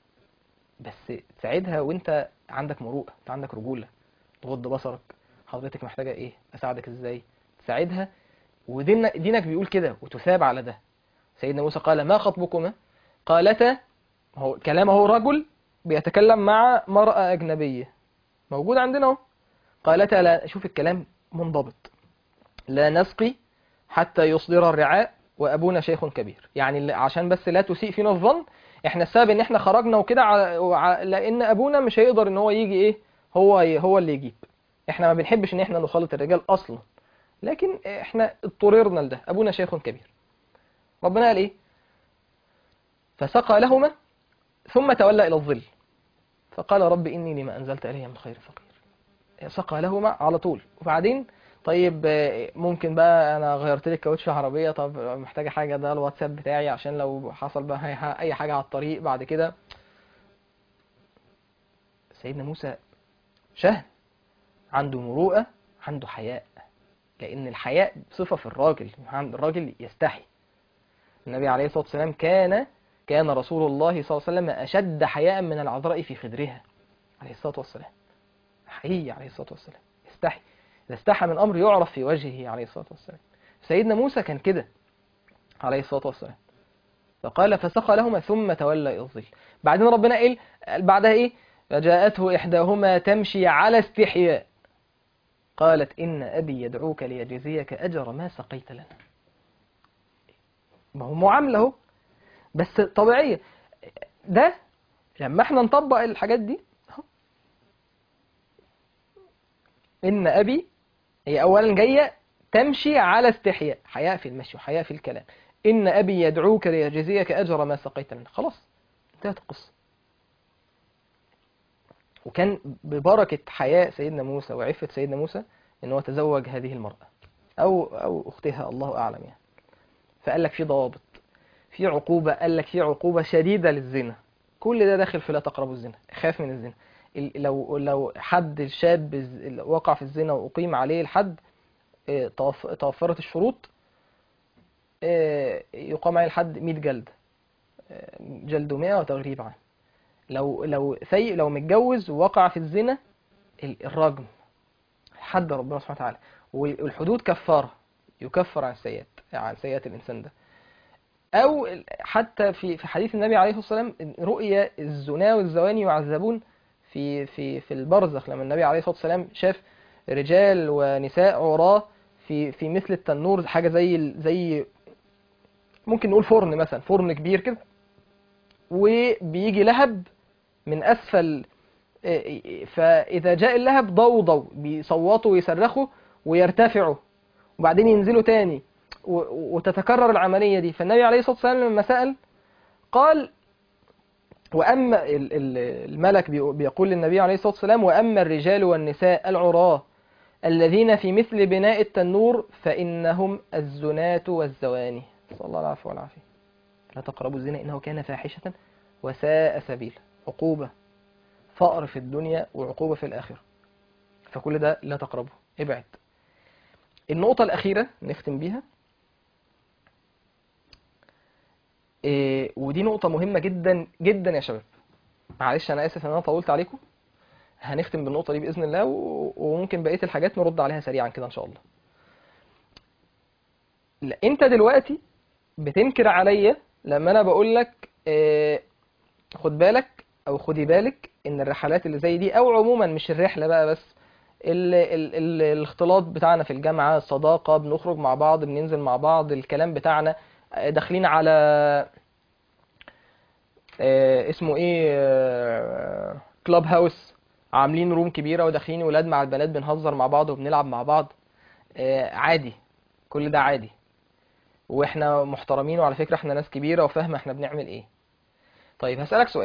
بس تساعدها وانت عندك مروءة انت عندك رجولة تغض بصرك حضرتك محتاجة ايه اساعدك ازاي تساعدها ودينك دينك بيقول كده وتثاب على ده سيدنا موسى قال ما خطبكما قالتا هو كلامه هو رجل بيتكلم مع مرأة أجنبية موجود عندنا اهو قالتا لا شوف الكلام منضبط لا نسقي حتى يصدر الرعاء وأبونا شيخ كبير يعني ل- عشان بس لا تسيء فينا الظن احنا السبب ان احنا خرجنا وكده على- وع- لان ابونا مش هيقدر ان هو يجي ايه هو ي- هو اللي يجيب احنا ما بنحبش ان احنا نخالط الرجال اصلا لكن احنا اضطررنا لده ابونا شيخ كبير ربنا قال ايه فسقى لهما ثم تولى الى الظل فقال رب إني لما أنزلت إلي من خير فقير سقى لهما على طول وبعدين طيب آه، ممكن بقى أنا غيرت لك كاوتش العربية طب محتاجة حاجة ده الواتساب بتاعي عشان لو حصل بقى أي- أي حاجة على الطريق بعد كده سيدنا موسى شهم عنده مروءة عنده حياء لأن الحياء صفة في الراجل الراجل يستحي النبي عليه الصلاة والسلام كان كان رسول الله صلى الله عليه وسلم أشد حياء من العذراء في خدرها عليه الصلاة والسلام حقيقي عليه الصلاة والسلام يستحي إذا استحى من أمر يعرف في وجهه عليه الصلاة والسلام سيدنا موسى كان كده عليه الصلاة والسلام فقال فسقى لهما ثم تولى إلى الظل بعدين ربنا قال قال بعدها إيه فجاءته إحداهما تمشي على استحياء قالت إن أبي يدعوك ليجزيك أجر ما سقيت لنا ما هو معاملة اهو بس طبيعية ده لما احنا نطبق الحاجات دي اهو إن أبي هي أولا جاية تمشي على استحياء حياء في المشي وحياء في الكلام إن أبي يدعوك ليجزيك أجر ما سقيت لنا خلاص انتهت القصة وكان ببركة حياء سيدنا موسى وعفة سيدنا موسى إن هو تزوج هذه المرأة أو أو أختها الله أعلم يعني فقال لك في ضوابط في عقوبة قال لك في عقوبة شديدة للزنا كل ده داخل في لا تقربوا الزنا خاف من الزنا ال- لو لو حد الشاب الز- وقع في الزنا وأقيم عليه الحد آه، توف- توفرت الشروط آه، يقام عليه الحد 100 جلد آه، جلد 100 وتغريب عام لو لو سيء لو متجوز ووقع في الزنا ال- الرجم حد ربنا سبحانه وتعالى والحدود كفارة يكفر عن السيئات عن سيئات الإنسان ده أو ال- حتى في في حديث النبي عليه الصلاة والسلام رؤيا الزنا والزواني يعذبون في في في البرزخ لما النبي عليه الصلاة والسلام شاف رجال ونساء عراة في في مثل التنور حاجة زي ال- زي ممكن نقول فرن مثلا فرن كبير كده وبيجي لهب من أسفل فإذا جاء اللهب ضوضوا بيصوتوا ويصرخوا ويرتفعوا وبعدين ينزلوا تاني و- وتتكرر العملية دي فالنبي عليه الصلاة والسلام لما سأل قال وأما ال- ال- الملك بيقو- بيقول للنبي عليه الصلاة والسلام وأما الرجال والنساء العراة الذين في مثل بناء التنور فإنهم الزنات والزواني صلى الله العفو والعافية لا تقربوا الزنا إنه كان فاحشة وساء سبيلا عقوبة فقر في الدنيا وعقوبة في الآخرة فكل ده لا تقربه ابعد النقطة الأخيرة نختم بيها إيه ودي نقطة مهمة جدا جدا يا شباب معلش أنا آسف إن أنا طولت عليكم هنختم بالنقطة دي بإذن الله و- وممكن بقية الحاجات نرد عليها سريعا كده إن شاء الله لا أنت دلوقتي بتنكر عليا لما أنا بقول لك آه، خد بالك أو خدي بالك إن الرحلات اللي زي دي أو عموما مش الرحلة بقى بس ال ال ال الاختلاط بتاعنا في الجامعة الصداقة بنخرج مع بعض بننزل مع بعض الكلام بتاعنا آه، داخلين على آه، اسمه ايه كلاب هاوس عاملين روم كبيرة وداخلين ولاد مع البنات بنهزر مع بعض وبنلعب مع بعض آه، عادي كل ده عادي واحنا محترمين وعلى فكرة احنا ناس كبيرة وفاهمة احنا بنعمل ايه طيب هسألك سؤال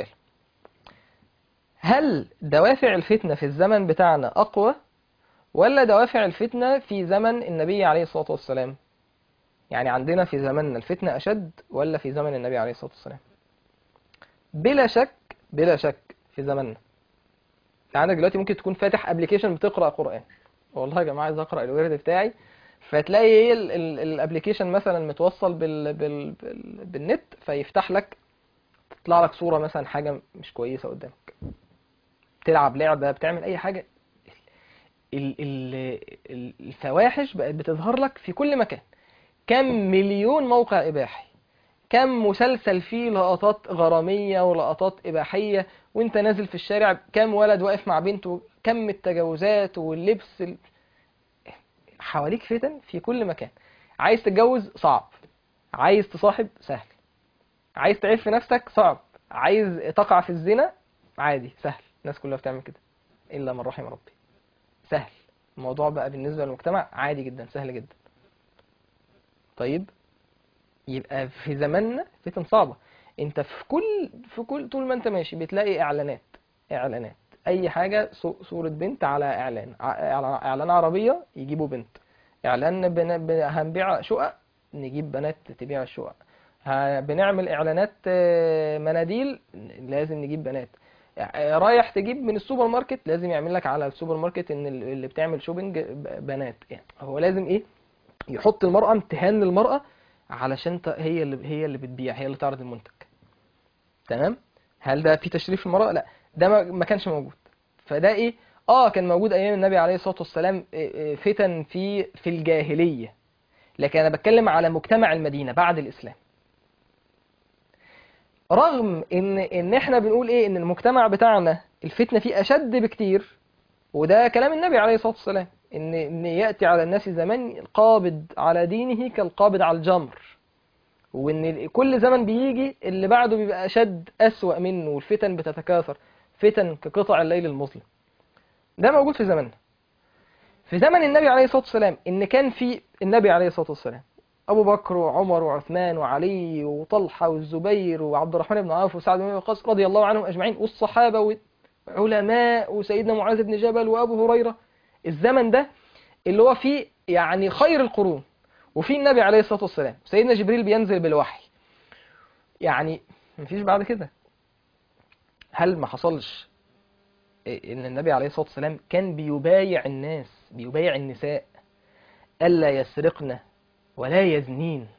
هل دوافع الفتنة في الزمن بتاعنا أقوى ولا دوافع الفتنة في زمن النبي عليه الصلاة والسلام يعني عندنا في زمننا الفتنة أشد ولا في زمن النبي عليه الصلاة والسلام بلا شك بلا شك في زمننا انت عندك دلوقتي ممكن تكون فاتح ابلكيشن بتقرا قران والله يا جماعه عايز اقرا الورد بتاعي فتلاقي ايه الابلكيشن مثلا متوصل بال بال بال بالنت فيفتح لك تطلع لك صوره مثلا حاجه مش كويسه قدامك تلعب لعبه بتعمل اي حاجه ال ال ال الفواحش بقت بتظهر لك في كل مكان كم مليون موقع اباحي كم مسلسل فيه لقطات غرامية ولقطات إباحية وانت نازل في الشارع كم ولد واقف مع بنته كم التجاوزات واللبس ال... حواليك فتن في كل مكان عايز تتجوز صعب عايز تصاحب سهل عايز تعف نفسك صعب عايز تقع في الزنا عادي سهل الناس كلها بتعمل كده إلا من رحم ربي سهل الموضوع بقى بالنسبة للمجتمع عادي جدا سهل جدا طيب يبقى في زماننا فتن صعبة انت في كل في كل طول ما انت ماشي بتلاقي اعلانات اعلانات اي حاجة صو- صورة بنت على اعلان ع- إعلان- اعلان عربية يجيبوا بنت اعلان بن... بن... هنبيع شقق نجيب بنات تبيع الشقق ه- بنعمل اعلانات آه، مناديل لازم نجيب بنات آه، رايح تجيب من السوبر ماركت لازم يعمل لك على السوبر ماركت ان ال- اللي بتعمل شوبينج ب- بنات يعني هو لازم ايه يحط المرأة امتهان للمرأة علشان ت- هي اللي هي اللي بتبيع هي اللي تعرض المنتج تمام هل ده في تشريف المرأة لا ده ما ما كانش موجود فده ايه اه كان موجود ايام النبي عليه الصلاة والسلام إيه، إيه، فتن في في الجاهلية لكن انا بتكلم على مجتمع المدينة بعد الاسلام رغم ان ان احنا بنقول ايه ان المجتمع بتاعنا الفتنة فيه اشد بكتير وده كلام النبي عليه الصلاة والسلام ان ان ياتي على الناس زمان القابض على دينه كالقابض على الجمر وان ال- كل زمن بيجي اللي بعده بيبقى اشد اسوأ منه والفتن بتتكاثر فتن كقطع الليل المظلم ده موجود في زماننا في زمن النبي عليه الصلاة والسلام ان كان في النبي عليه الصلاة والسلام ابو بكر وعمر وعثمان وعلي وطلحة والزبير وعبد الرحمن بن عوف وسعد بن وقاص رضي الله عنهم اجمعين والصحابة وعلماء وسيدنا معاذ بن جبل وابو هريرة الزمن ده اللي هو فيه يعني خير القرون وفي النبي عليه الصلاة والسلام سيدنا جبريل بينزل بالوحي يعني مفيش بعد كده هل ما حصلش ان النبي عليه الصلاة والسلام كان بيبايع الناس بيبايع النساء ألا يسرقن ولا يزنين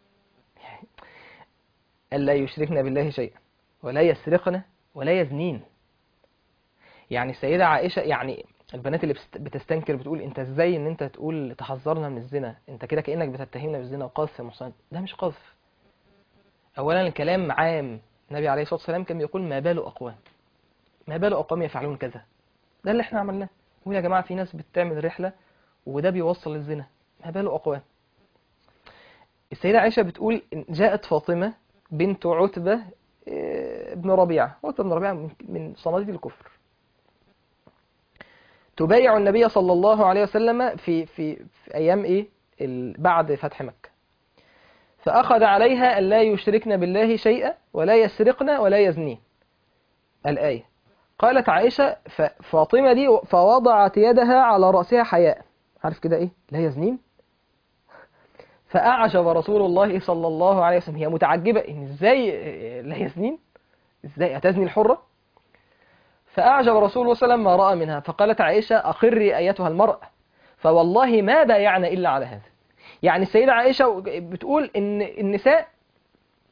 ألا يشركن بالله شيئا ولا يسرقن ولا يزنين يعني السيدة عائشة يعني البنات اللي بست- بتستنكر بتقول انت ازاي ان انت تقول تحذرنا من الزنا انت كده كأنك بتتهمنا بالزنا وقذف محصنات ده مش قذف اولا الكلام عام النبي عليه الصلاة والسلام كان بيقول ما بال اقوام ما بال اقوام يفعلون كذا ده اللي احنا عملناه نقول يا جماعة في ناس بتعمل رحلة وده بيوصل للزنا ما بال اقوام السيدة عائشة بتقول إن جاءت فاطمة بنت عتبة آه، ابن ربيعة عتبة بن ربيعة من- من صناديد الكفر تبايع النبي صلى الله عليه وسلم في في في ايام ايه ال- بعد فتح مكة فأخذ عليها أن لا يشركن بالله شيئا ولا يسرقن ولا يزنين الآية قالت عائشة فاطمة دي فوضعت يدها على رأسها حياء عارف كده ايه لا يزنين فأعجب رسول الله صلى الله عليه وسلم هي متعجبة إن إزاي لا يزنين إزاي هتزني الحرة فأعجب رسول الله صلى الله عليه وسلم ما رأى منها فقالت عائشة أقري أيتها المرأة فوالله ما بايعنا إلا على هذا يعني السيدة عائشة بتقول إن النساء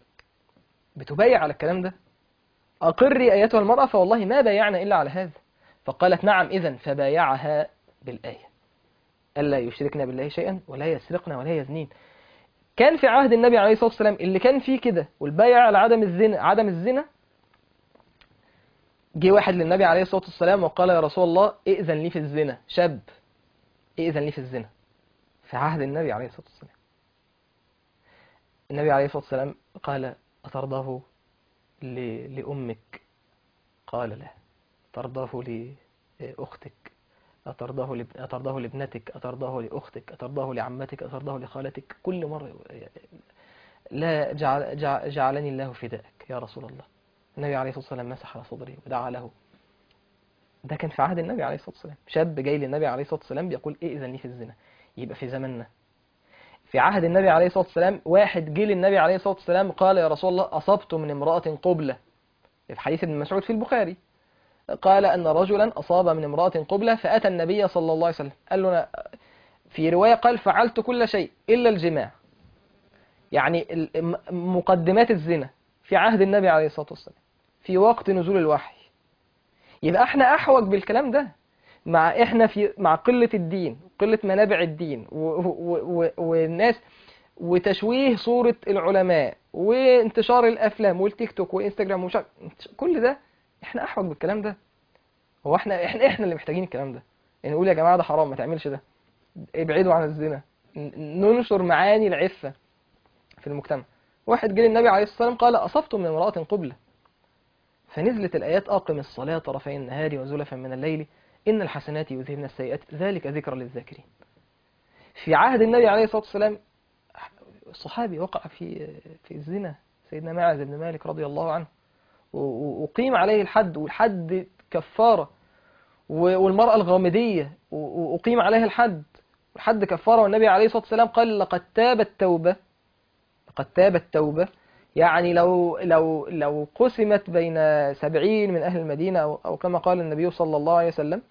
بتبايع على الكلام ده أقري أيتها المرأة فوالله ما بايعنا إلا على هذا فقالت نعم إذا فبايعها بالآية ألا يشركن بالله شيئا ولا يسرقن ولا يزنين كان في عهد النبي عليه الصلاة والسلام اللي كان فيه كده والبايع على عدم الزنا عدم الزنا جه واحد للنبي عليه الصلاة والسلام وقال يا رسول الله ائذن لي في الزنا شاب ائذن لي في الزنا في عهد النبي عليه الصلاة والسلام النبي عليه الصلاة والسلام قال أترضاه ل- لأمك قال لا ترضاه لأختك أترضاه لاب- أترضاه لابنتك أترضاه لأختك أترضاه لعمتك أترضاه لخالتك كل مرة لا جعل جعل جعلني الله فداءك يا رسول الله النبي عليه الصلاة والسلام مسح على صدره ودعا له ده كان في عهد النبي عليه الصلاة والسلام شاب جاي للنبي عليه الصلاة والسلام بيقول ائذن لي في الزنا يبقى في زماننا في عهد النبي عليه الصلاة والسلام واحد جه للنبي عليه الصلاة والسلام قال يا رسول الله أصبت من امرأة قبلة في حديث ابن مسعود في البخاري قال أن رجلا أصاب من امرأة قبلة فأتى النبي صلى الله عليه وسلم قال له أنا في رواية قال فعلت كل شيء إلا الجماع يعني ال- م- مقدمات الزنا في عهد النبي عليه الصلاة والسلام في وقت نزول الوحي يبقى احنا أحوج بالكلام ده مع احنا في مع قلة الدين قلة منابع الدين و و و والناس وتشويه صورة العلماء وانتشار الافلام والتيك توك وانستجرام ومش عارف- كل ده احنا احوج بالكلام ده هو احنا احنا احنا اللي محتاجين الكلام ده يعني نقول يا جماعة ده حرام ما تعملش ده ابعدوا عن الزنا ن- ننشر معاني العفة في المجتمع واحد جه للنبي عليه الصلاة والسلام قال أصبت من امرأة قبلة فنزلت الآيات أقم الصلاة طرفي النهار وزلفا من الليل إن الحسنات يذهبن السيئات ذلك ذكرى للذاكرين في عهد النبي عليه الصلاة والسلام الصحابي وقع في في الزنا سيدنا معاذ بن مالك رضي الله عنه و- و- وقيم عليه الحد والحد كفارة و- والمرأة الغامدية و- وأقيم عليها الحد الحد كفارة والنبي عليه الصلاة والسلام قال لقد تابت توبة لقد تابت توبة يعني لو لو لو قسمت بين سبعين من أهل المدينة أو, أو كما قال النبي صلى الله عليه وسلم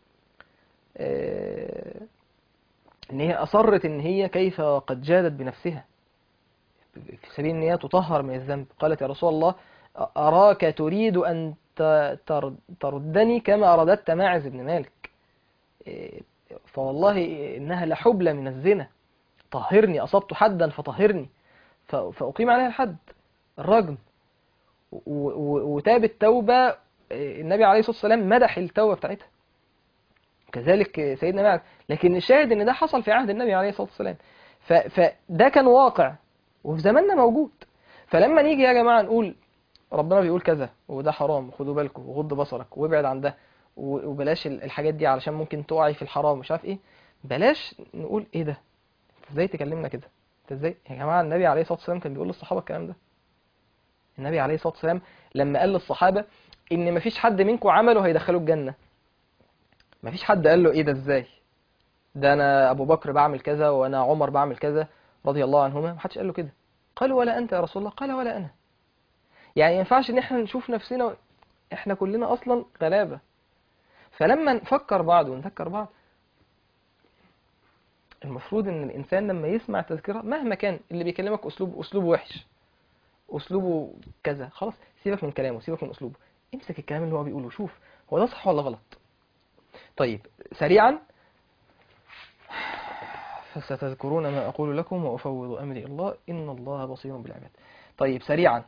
آه، إن هي أصرت إن هي كيف قد جادت بنفسها في سبيل إن هي تطهر من الذنب قالت يا رسول الله أراك تريد أن ت- تر- تردني كما أردت ماعز بن مالك آه، فوالله إنها لحبلى من الزنا طهرني أصبت حدا فطهرني ف- فأقيم عليها الحد الرجم و- و- وتابت توبة آه، النبي عليه الصلاة والسلام مدح التوبة بتاعتها كذلك آه، سيدنا معاذ لكن الشاهد ان ده حصل في عهد النبي عليه الصلاة والسلام ف- فده كان واقع وفي زماننا موجود فلما نيجي يا جماعة نقول ربنا بيقول كذا وده حرام خدوا بالكم وغض بصرك وابعد عن ده و- وبلاش ال- الحاجات دي علشان ممكن تقعي في الحرام مش عارف ايه بلاش نقول ايه ده انت ازاي تكلمنا كده انت ازاي يا جماعة النبي عليه الصلاة والسلام كان بيقول للصحابة الكلام ده النبي عليه الصلاة والسلام لما قال للصحابة إن مفيش حد منكم عمله هيدخله الجنة مفيش حد قال له إيه ده إزاي ده أنا أبو بكر بعمل كذا وأنا عمر بعمل كذا رضي الله عنهما محدش قال له كده قال ولا أنت يا رسول الله قال ولا أنا يعني ما ينفعش إن إحنا نشوف نفسنا إحنا كلنا أصلا غلابة فلما نفكر بعض ونذكر بعض المفروض إن الإنسان لما يسمع تذكرة مهما كان اللي بيكلمك أسلوب أسلوبه وحش اسلوبه كذا خلاص سيبك من كلامه سيبك من اسلوبه امسك الكلام اللي هو بيقوله شوف هو ده صح ولا غلط طيب سريعا فستذكرون ما اقول لكم وافوض امري إلى الله ان الله بصير بالعباد طيب سريعا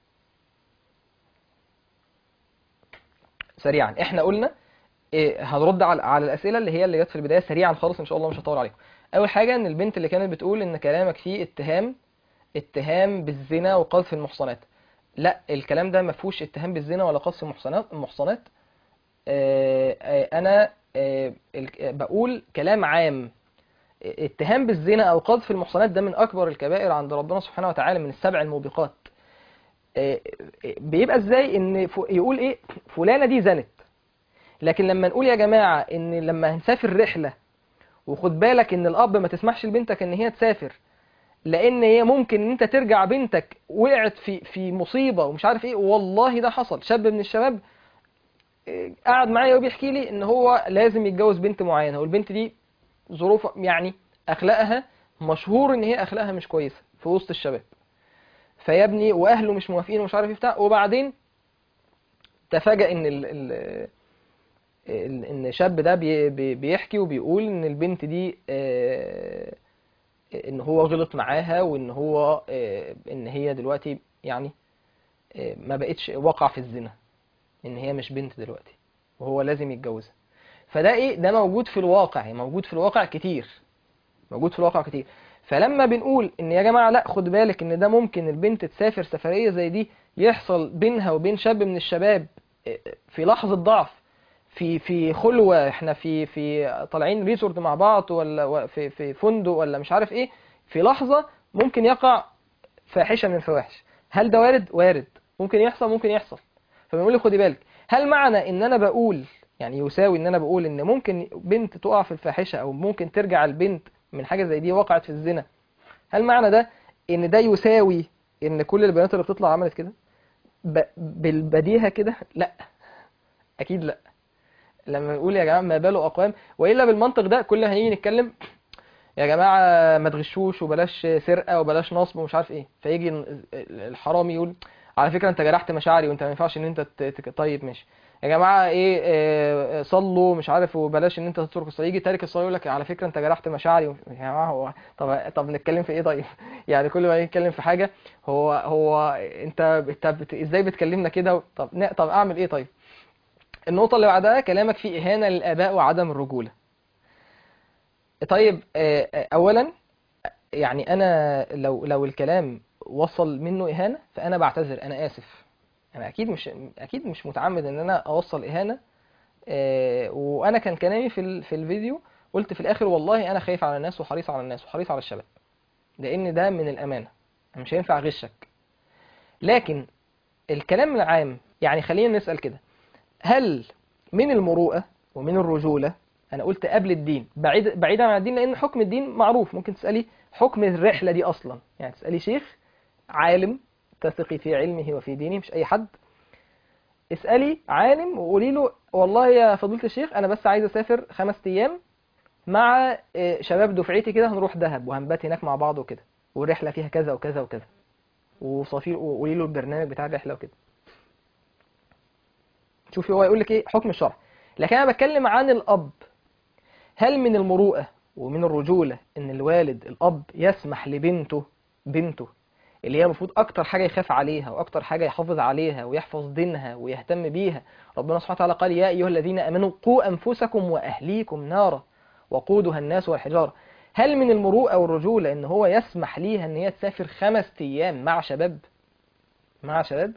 سريعا احنا قلنا إيه هنرد على على الاسئله اللي هي اللي جت في البدايه سريعا خالص ان شاء الله مش هطول عليكم اول حاجه ان البنت اللي كانت بتقول ان كلامك فيه اتهام اتهام بالزنا وقذف المحصنات لا الكلام ده ما فيهوش اتهام بالزنا ولا قذف المحصنات المحصنات آه، آه، انا آه، ال- بقول كلام عام اتهام بالزنا او قذف المحصنات ده من اكبر الكبائر عند ربنا سبحانه وتعالى من السبع الموبقات آه، آه، بيبقى ازاي ان ف- يقول ايه فلانه دي زنت لكن لما نقول يا جماعه ان لما هنسافر رحله وخد بالك ان الاب ما تسمحش لبنتك ان هي تسافر لان هي ممكن ان انت ترجع بنتك وقعت في في مصيبه ومش عارف ايه والله ده حصل شاب من الشباب إيه، قعد معايا وبيحكي لي ان هو لازم يتجوز بنت معينه والبنت دي ظروف يعني اخلاقها مشهور ان هي اخلاقها مش كويسه في وسط الشباب فيا ابني واهله مش موافقين ومش عارف ايه بتاع وبعدين تفاجأ ان ال ال ال- ان شاب ده بي- بي- بيحكي وبيقول ان البنت دي آه، ان هو غلط معاها وان هو آه، ان هي دلوقتي يعني آه، ما بقتش وقع في الزنا ان هي مش بنت دلوقتي وهو لازم يتجوزها فده ايه ده موجود في الواقع يعني موجود في الواقع كتير موجود في الواقع كتير فلما بنقول ان يا جماعه لا خد بالك ان ده ممكن البنت تسافر سفريه زي دي يحصل بينها وبين شاب من الشباب آه، في لحظه ضعف في في خلوه احنا في في طالعين ريسورت مع بعض ولا و- في في فندق ولا مش عارف ايه في لحظه ممكن يقع فاحشه من الفواحش هل ده وارد وارد ممكن يحصل ممكن يحصل فبنقول لي خدي بالك هل معنى ان انا بقول يعني يساوي ان انا بقول ان ممكن بنت تقع في الفاحشه او ممكن ترجع البنت من حاجه زي دي وقعت في الزنا هل معنى ده ان ده يساوي ان كل البنات اللي بتطلع عملت كده ب... بالبديهه كده لا اكيد لا لما نقول يا جماعه ما بال اقوام والا بالمنطق ده كل ما هنيجي نتكلم يا جماعه ما تغشوش وبلاش سرقه وبلاش نصب ومش عارف ايه فيجي ال- الحرامي يقول على فكره انت جرحت مشاعري وانت ما ينفعش ان انت ت- ت- طيب ماشي يا جماعه ايه آه، صلوا مش عارف وبلاش ان انت تترك الصلاه يجي تارك الصلاه يقول لك على فكره انت جرحت مشاعري يا جماعه هو طب طب نتكلم في ايه طيب يعني كل ما نتكلم في حاجه هو هو انت انت بت- ازاي بتكلمنا كده طب ن- طب اعمل ايه طيب النقطه اللي بعدها كلامك فيه اهانه للاباء وعدم الرجوله طيب آه، آه، اولا يعني انا لو لو الكلام وصل منه اهانه فانا بعتذر انا اسف انا اكيد مش اكيد مش متعمد ان انا اوصل اهانه آه، وانا كان كلامي في ال- في الفيديو قلت في الاخر والله انا خايف على الناس وحريص على الناس وحريص على الشباب لان ده من الامانه أنا مش هينفع اغشك لكن الكلام العام يعني خلينا نسال كده هل من المروءه ومن الرجوله انا قلت قبل الدين بعيد بعيدا عن الدين لان حكم الدين معروف ممكن تسالي حكم الرحله دي اصلا يعني تسالي شيخ عالم تثقي في علمه وفي دينه مش اي حد اسالي عالم وقولي له والله يا فضيله الشيخ انا بس عايز اسافر خمس ايام مع آه، شباب دفعتي كده هنروح دهب وهنبات هناك مع بعض وكده والرحله فيها كذا وكذا وكذا وصفي وقولي له البرنامج بتاع الرحله وكده شوفي هو يقول لك ايه حكم الشرع لكن انا بتكلم عن الاب هل من المروءه ومن الرجوله ان الوالد الاب يسمح لبنته بنته اللي هي المفروض اكتر حاجه يخاف عليها واكتر حاجه يحافظ عليها ويحفظ دينها ويهتم بيها ربنا سبحانه وتعالى قال يا ايها الذين امنوا قوا انفسكم واهليكم نارا وقودها الناس والحجاره هل من المروءه والرجوله ان هو يسمح ليها ان هي تسافر خمس ايام مع شباب مع شباب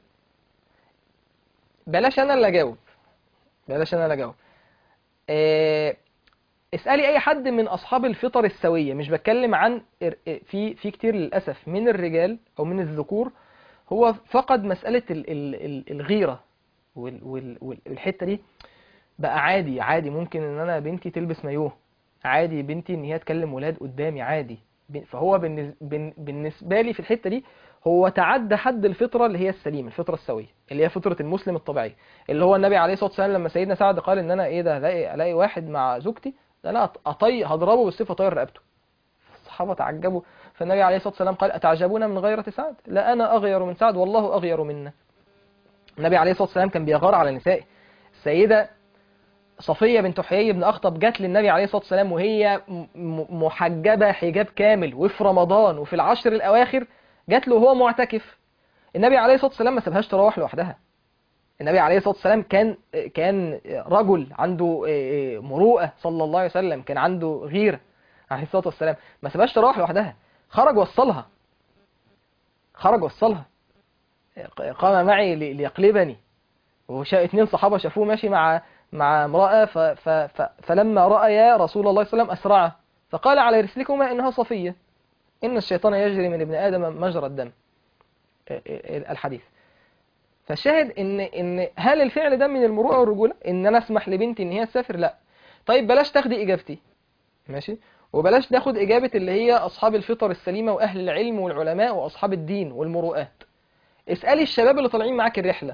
بلاش انا اللي اجاوب بلاش انا اللي اجاوب آه، اسالي اي حد من اصحاب الفطر السويه مش بتكلم عن إر- في في كتير للاسف من الرجال او من الذكور هو فقد مساله ال- ال- ال- الغيره وال- وال- وال- والحته دي بقى عادي عادي ممكن ان انا بنتي تلبس مايوه عادي بنتي ان هي تكلم ولاد قدامي عادي ب- فهو بالنس- بن- بالنسبه لي في الحته دي هو تعدى حد الفطره اللي هي السليمه الفطره السويه اللي هي فطره المسلم الطبيعيه اللي هو النبي عليه الصلاه والسلام لما سيدنا سعد قال ان انا ايه ده الاقي الاقي واحد مع زوجتي ده لا اطي هضربه بالسيف اطير رقبته الصحابه تعجبوا فالنبي عليه الصلاه والسلام قال اتعجبون من غيرة سعد لا انا اغير من سعد والله اغير منا النبي عليه الصلاه والسلام كان بيغار على نسائه السيده صفية بنت حيي بن أخطب جت للنبي عليه الصلاة والسلام وهي م- م- محجبة حجاب كامل وفي رمضان وفي العشر الأواخر جت له وهو معتكف النبي عليه الصلاة والسلام ما سابهاش تروح لوحدها النبي عليه الصلاة والسلام كان كان رجل عنده مروءة صلى الله عليه وسلم كان عنده غيرة عليه الصلاة والسلام ما سابهاش تروح لوحدها خرج وصلها خرج وصلها قام معي لي- ليقلبني وشاء اتنين صحابة شافوه ماشي مع مع امرأة ف ف ف فلما رأيا رسول الله صلى الله عليه وسلم أسرعه فقال على رسلكما إنها صفية إن الشيطان يجري من ابن آدم مجرى الدم الحديث فالشاهد ان ان هل الفعل ده من المروءه والرجوله ان انا اسمح لبنتي ان هي تسافر لا طيب بلاش تاخدي اجابتي ماشي وبلاش تاخد اجابه اللي هي اصحاب الفطر السليمه واهل العلم والعلماء واصحاب الدين والمروءات اسالي الشباب اللي طالعين معاك الرحله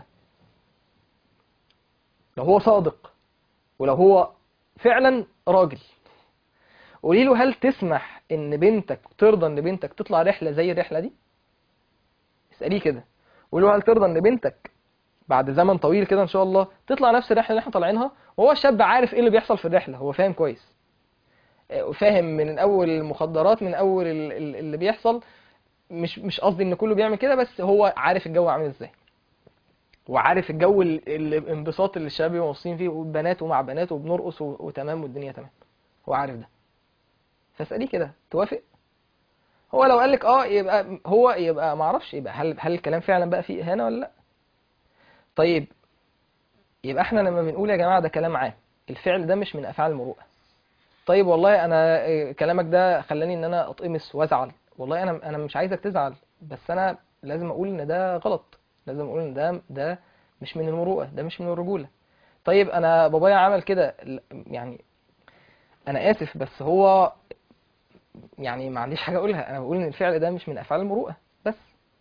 لو هو صادق ولو هو فعلا راجل قولي له هل تسمح ان بنتك ترضى ان بنتك تطلع رحله زي الرحله دي اساليه كده قولي له هل ترضى ان بنتك بعد زمن طويل كده ان شاء الله تطلع نفس الرحله اللي احنا طالعينها وهو الشاب عارف ايه اللي بيحصل في الرحله هو فاهم كويس آه، فاهم من اول المخدرات من اول ال- ال- اللي بيحصل مش مش قصدي ان كله بيعمل كده بس هو عارف الجو عامل ازاي وعارف الجو ال- الانبساط اللي الشباب بيبقوا مبسوطين فيه وبنات ومع بنات وبنرقص و- وتمام والدنيا تمام هو عارف ده فاسأليه كده توافق هو لو قال لك اه يبقى هو يبقى ما اعرفش يبقى هل هل الكلام فعلا بقى فيه اهانه ولا لا طيب يبقى احنا لما بنقول يا جماعه ده كلام عام الفعل ده مش من افعال المروءه طيب والله انا إيه، كلامك ده خلاني ان انا اتقمص وازعل والله انا انا مش عايزك تزعل بس انا لازم اقول ان ده غلط لازم اقول ان ده ده مش من المروءه ده مش من الرجوله طيب انا بابايا عمل كده ل- يعني انا اسف بس هو يعني ما عنديش حاجه اقولها انا بقول ان الفعل ده مش من افعال المروءه بس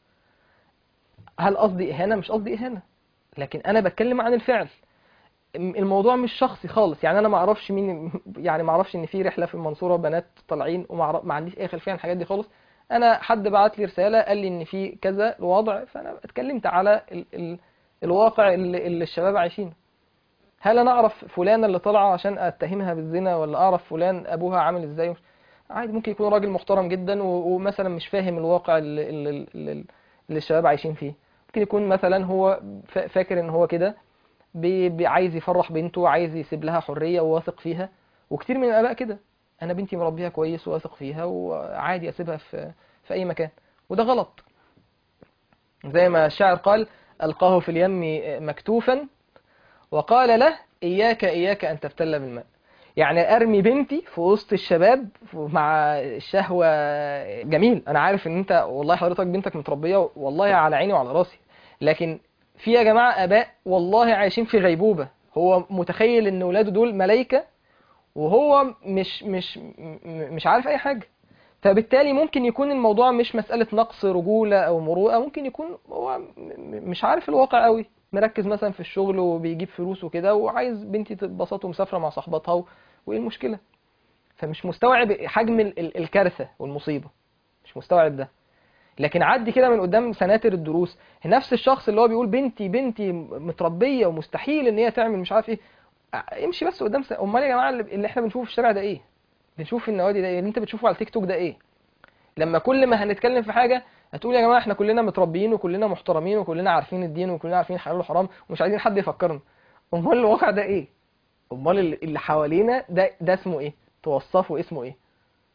هل قصدي اهانه مش قصدي اهانه لكن انا بتكلم عن الفعل م- الموضوع مش شخصي خالص يعني انا ما اعرفش مين يعني ما اعرفش ان في رحله في المنصوره بنات طالعين وما أعرف- ما عنديش اي خلفيه عن الحاجات دي خالص انا حد بعت لي رساله قال لي ان في كذا الوضع فانا اتكلمت على ال ال الواقع اللي, اللي الشباب عايشينه هل انا اعرف فلانه اللي طالعه عشان اتهمها بالزنا ولا اعرف فلان ابوها عامل ازاي عادي ممكن يكون راجل محترم جدا و- ومثلا مش فاهم الواقع اللي, اللي, اللي, اللي الشباب عايشين فيه ممكن يكون مثلا هو فا- فاكر ان هو كده بي- بي- عايز يفرح بنته عايز يسيب لها حرية وواثق فيها وكتير من الآباء كده أنا بنتي مربيها كويس وواثق فيها وعادي أسيبها في في أي مكان وده غلط زي ما الشاعر قال ألقاه في اليم مكتوفا وقال له إياك إياك أن تبتل بالماء يعني أرمي بنتي في وسط الشباب مع الشهوة جميل أنا عارف إن أنت والله حضرتك بنتك متربية والله على عيني وعلى راسي لكن في يا جماعة آباء والله عايشين في غيبوبة هو متخيل إن ولاده دول ملايكة وهو مش مش م- مش عارف أي حاجة فبالتالي ممكن يكون الموضوع مش مسألة نقص رجولة أو مروءة ممكن يكون هو م- م- مش عارف الواقع قوي مركز مثلا في الشغل وبيجيب فلوس وكده وعايز بنتي تتبسط ومسافرة مع صاحبتها و- وإيه المشكلة فمش مستوعب حجم ال- ال- الكارثة والمصيبة مش مستوعب ده لكن عدي كده من قدام سناتر الدروس نفس الشخص اللي هو بيقول بنتي بنتي متربيه ومستحيل ان هي تعمل مش عارف ايه ع- امشي بس قدام س... امال يا جماعه اللي اللي احنا بنشوفه في الشارع ده ايه بنشوف في النوادي ده ايه اللي انت بتشوفه على التيك توك ده ايه لما كل ما هنتكلم في حاجه هتقول يا جماعه احنا كلنا متربيين وكلنا محترمين وكلنا عارفين الدين وكلنا عارفين حلال وحرام ومش عايزين حد يفكرنا امال الواقع ده ايه امال اللي اللي حوالينا ده ده اسمه ايه توصفه اسمه ايه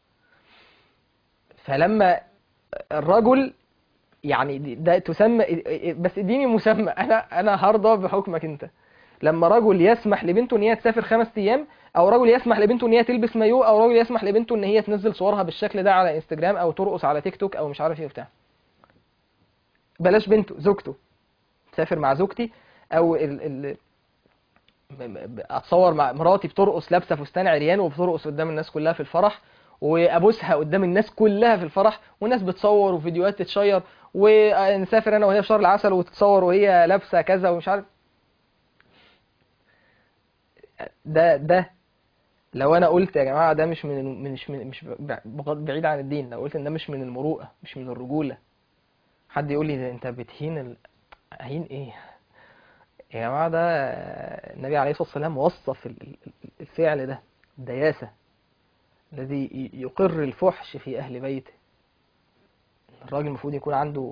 فلما الرجل يعني دي- ده تسمى بس اديني مسمى انا انا هرضى بحكمك انت لما رجل يسمح لبنته ان هي تسافر خمس ايام او رجل يسمح لبنته ان هي تلبس مايو او رجل يسمح لبنته ان هي تنزل صورها بالشكل ده على انستجرام او ترقص على تيك توك او مش عارف ايه وبتاع بلاش بنته زوجته تسافر مع زوجتي او ال ال ب- ب- اتصور مع مراتي بترقص لابسه فستان عريان وبترقص قدام الناس كلها في الفرح وابوسها قدام الناس كلها في الفرح والناس بتصور وفيديوهات تتشير ونسافر انا وهي في شهر العسل وتتصور وهي لابسه كذا ومش عارف ده ده لو انا قلت يا جماعه ده مش من الم- مش من مش ب- بغض- بعيد عن الدين لو قلت ان ده مش من المروءه مش من الرجوله حد يقول لي ده انت بتهين ال... اهين ايه يا جماعه ده النبي عليه الصلاه والسلام وصف ال- ال- الفعل ده الدياسه الذي ي- يقر الفحش في اهل بيته الراجل المفروض يكون عنده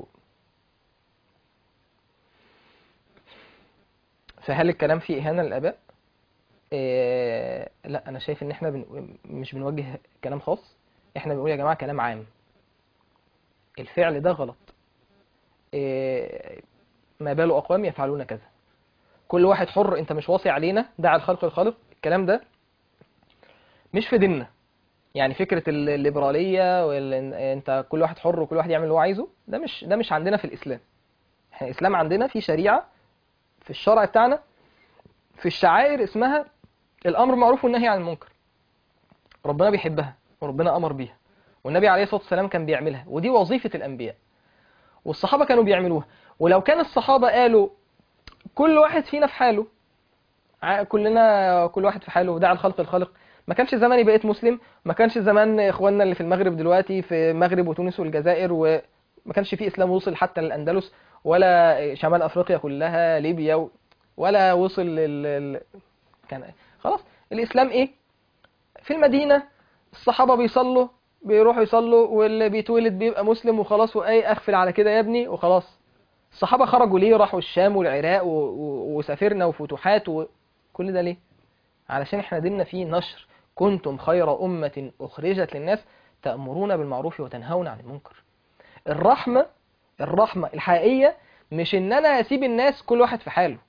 فهل الكلام فيه إهانة للآباء؟ إيه لا أنا شايف إن إحنا بن... مش بنوجه كلام خاص إحنا بنقول يا جماعة كلام عام الفعل ده غلط إيه ما بال أقوام يفعلون كذا كل واحد حر أنت مش واصي علينا دع الخلق الخالق الكلام ده مش في ديننا يعني فكرة الليبرالية وال... أنت كل واحد حر وكل واحد يعمل اللي هو عايزه ده مش ده مش عندنا في الإسلام احنا الإسلام عندنا في شريعة في الشرع بتاعنا في الشعائر اسمها الامر معروف والنهي عن المنكر ربنا بيحبها وربنا امر بيها والنبي عليه الصلاه والسلام كان بيعملها ودي وظيفه الانبياء والصحابه كانوا بيعملوها ولو كان الصحابه قالوا كل واحد فينا في حاله ع- كلنا كل واحد في حاله ودع الخلق الخالق ما كانش زماني بقيت مسلم ما كانش زمان اخواننا اللي في المغرب دلوقتي في المغرب وتونس والجزائر و ما كانش فيه اسلام وصل حتى للاندلس ولا شمال افريقيا كلها ليبيا و- ولا وصل لل لل- كان خلاص الاسلام ايه في المدينه الصحابه بيصلوا بيروحوا يصلوا واللي بيتولد بيبقى مسلم وخلاص واي اغفل على كده يا ابني وخلاص الصحابه خرجوا ليه راحوا الشام والعراق و... و... وسافرنا وفتوحات وكل ده ليه علشان احنا ديننا فيه نشر كنتم خير أمة أخرجت للناس تأمرون بالمعروف وتنهون عن المنكر الرحمة الرحمة الحقيقية مش ان انا اسيب الناس كل واحد في حاله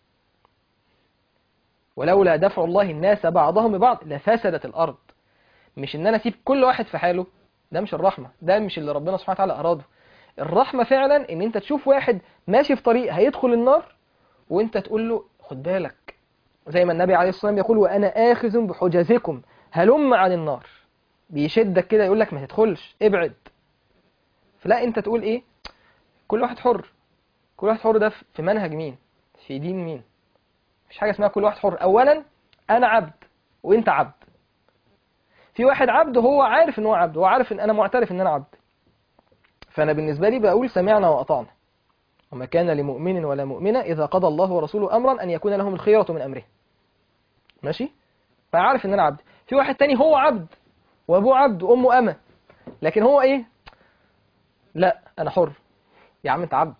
ولولا دفع الله الناس بعضهم ببعض لفسدت الارض مش ان انا اسيب كل واحد في حاله ده مش الرحمة ده مش اللي ربنا سبحانه وتعالى اراده الرحمة فعلا ان انت تشوف واحد ماشي في طريق هيدخل النار وانت تقول له خد بالك زي ما النبي عليه الصلاة والسلام يقول وأنا آخذ بحجزكم هلم عن النار بيشدك كده يقول لك ما تدخلش ابعد فلا انت تقول ايه كل واحد حر كل واحد حر ده في منهج مين في دين مين مفيش حاجة اسمها كل واحد حر اولا انا عبد وانت عبد في واحد عبد هو عارف ان هو عبد هو عارف ان انا معترف ان انا عبد فانا بالنسبة لي بقول سمعنا واطعنا وما كان لمؤمن ولا مؤمنة إذا قضى الله ورسوله أمرا أن يكون لهم الخيرة من أمره ماشي فعارف إن أنا عبد في واحد تاني هو عبد وأبوه عبد وأمه أمة لكن هو إيه لا أنا حر يا عم أنت عبد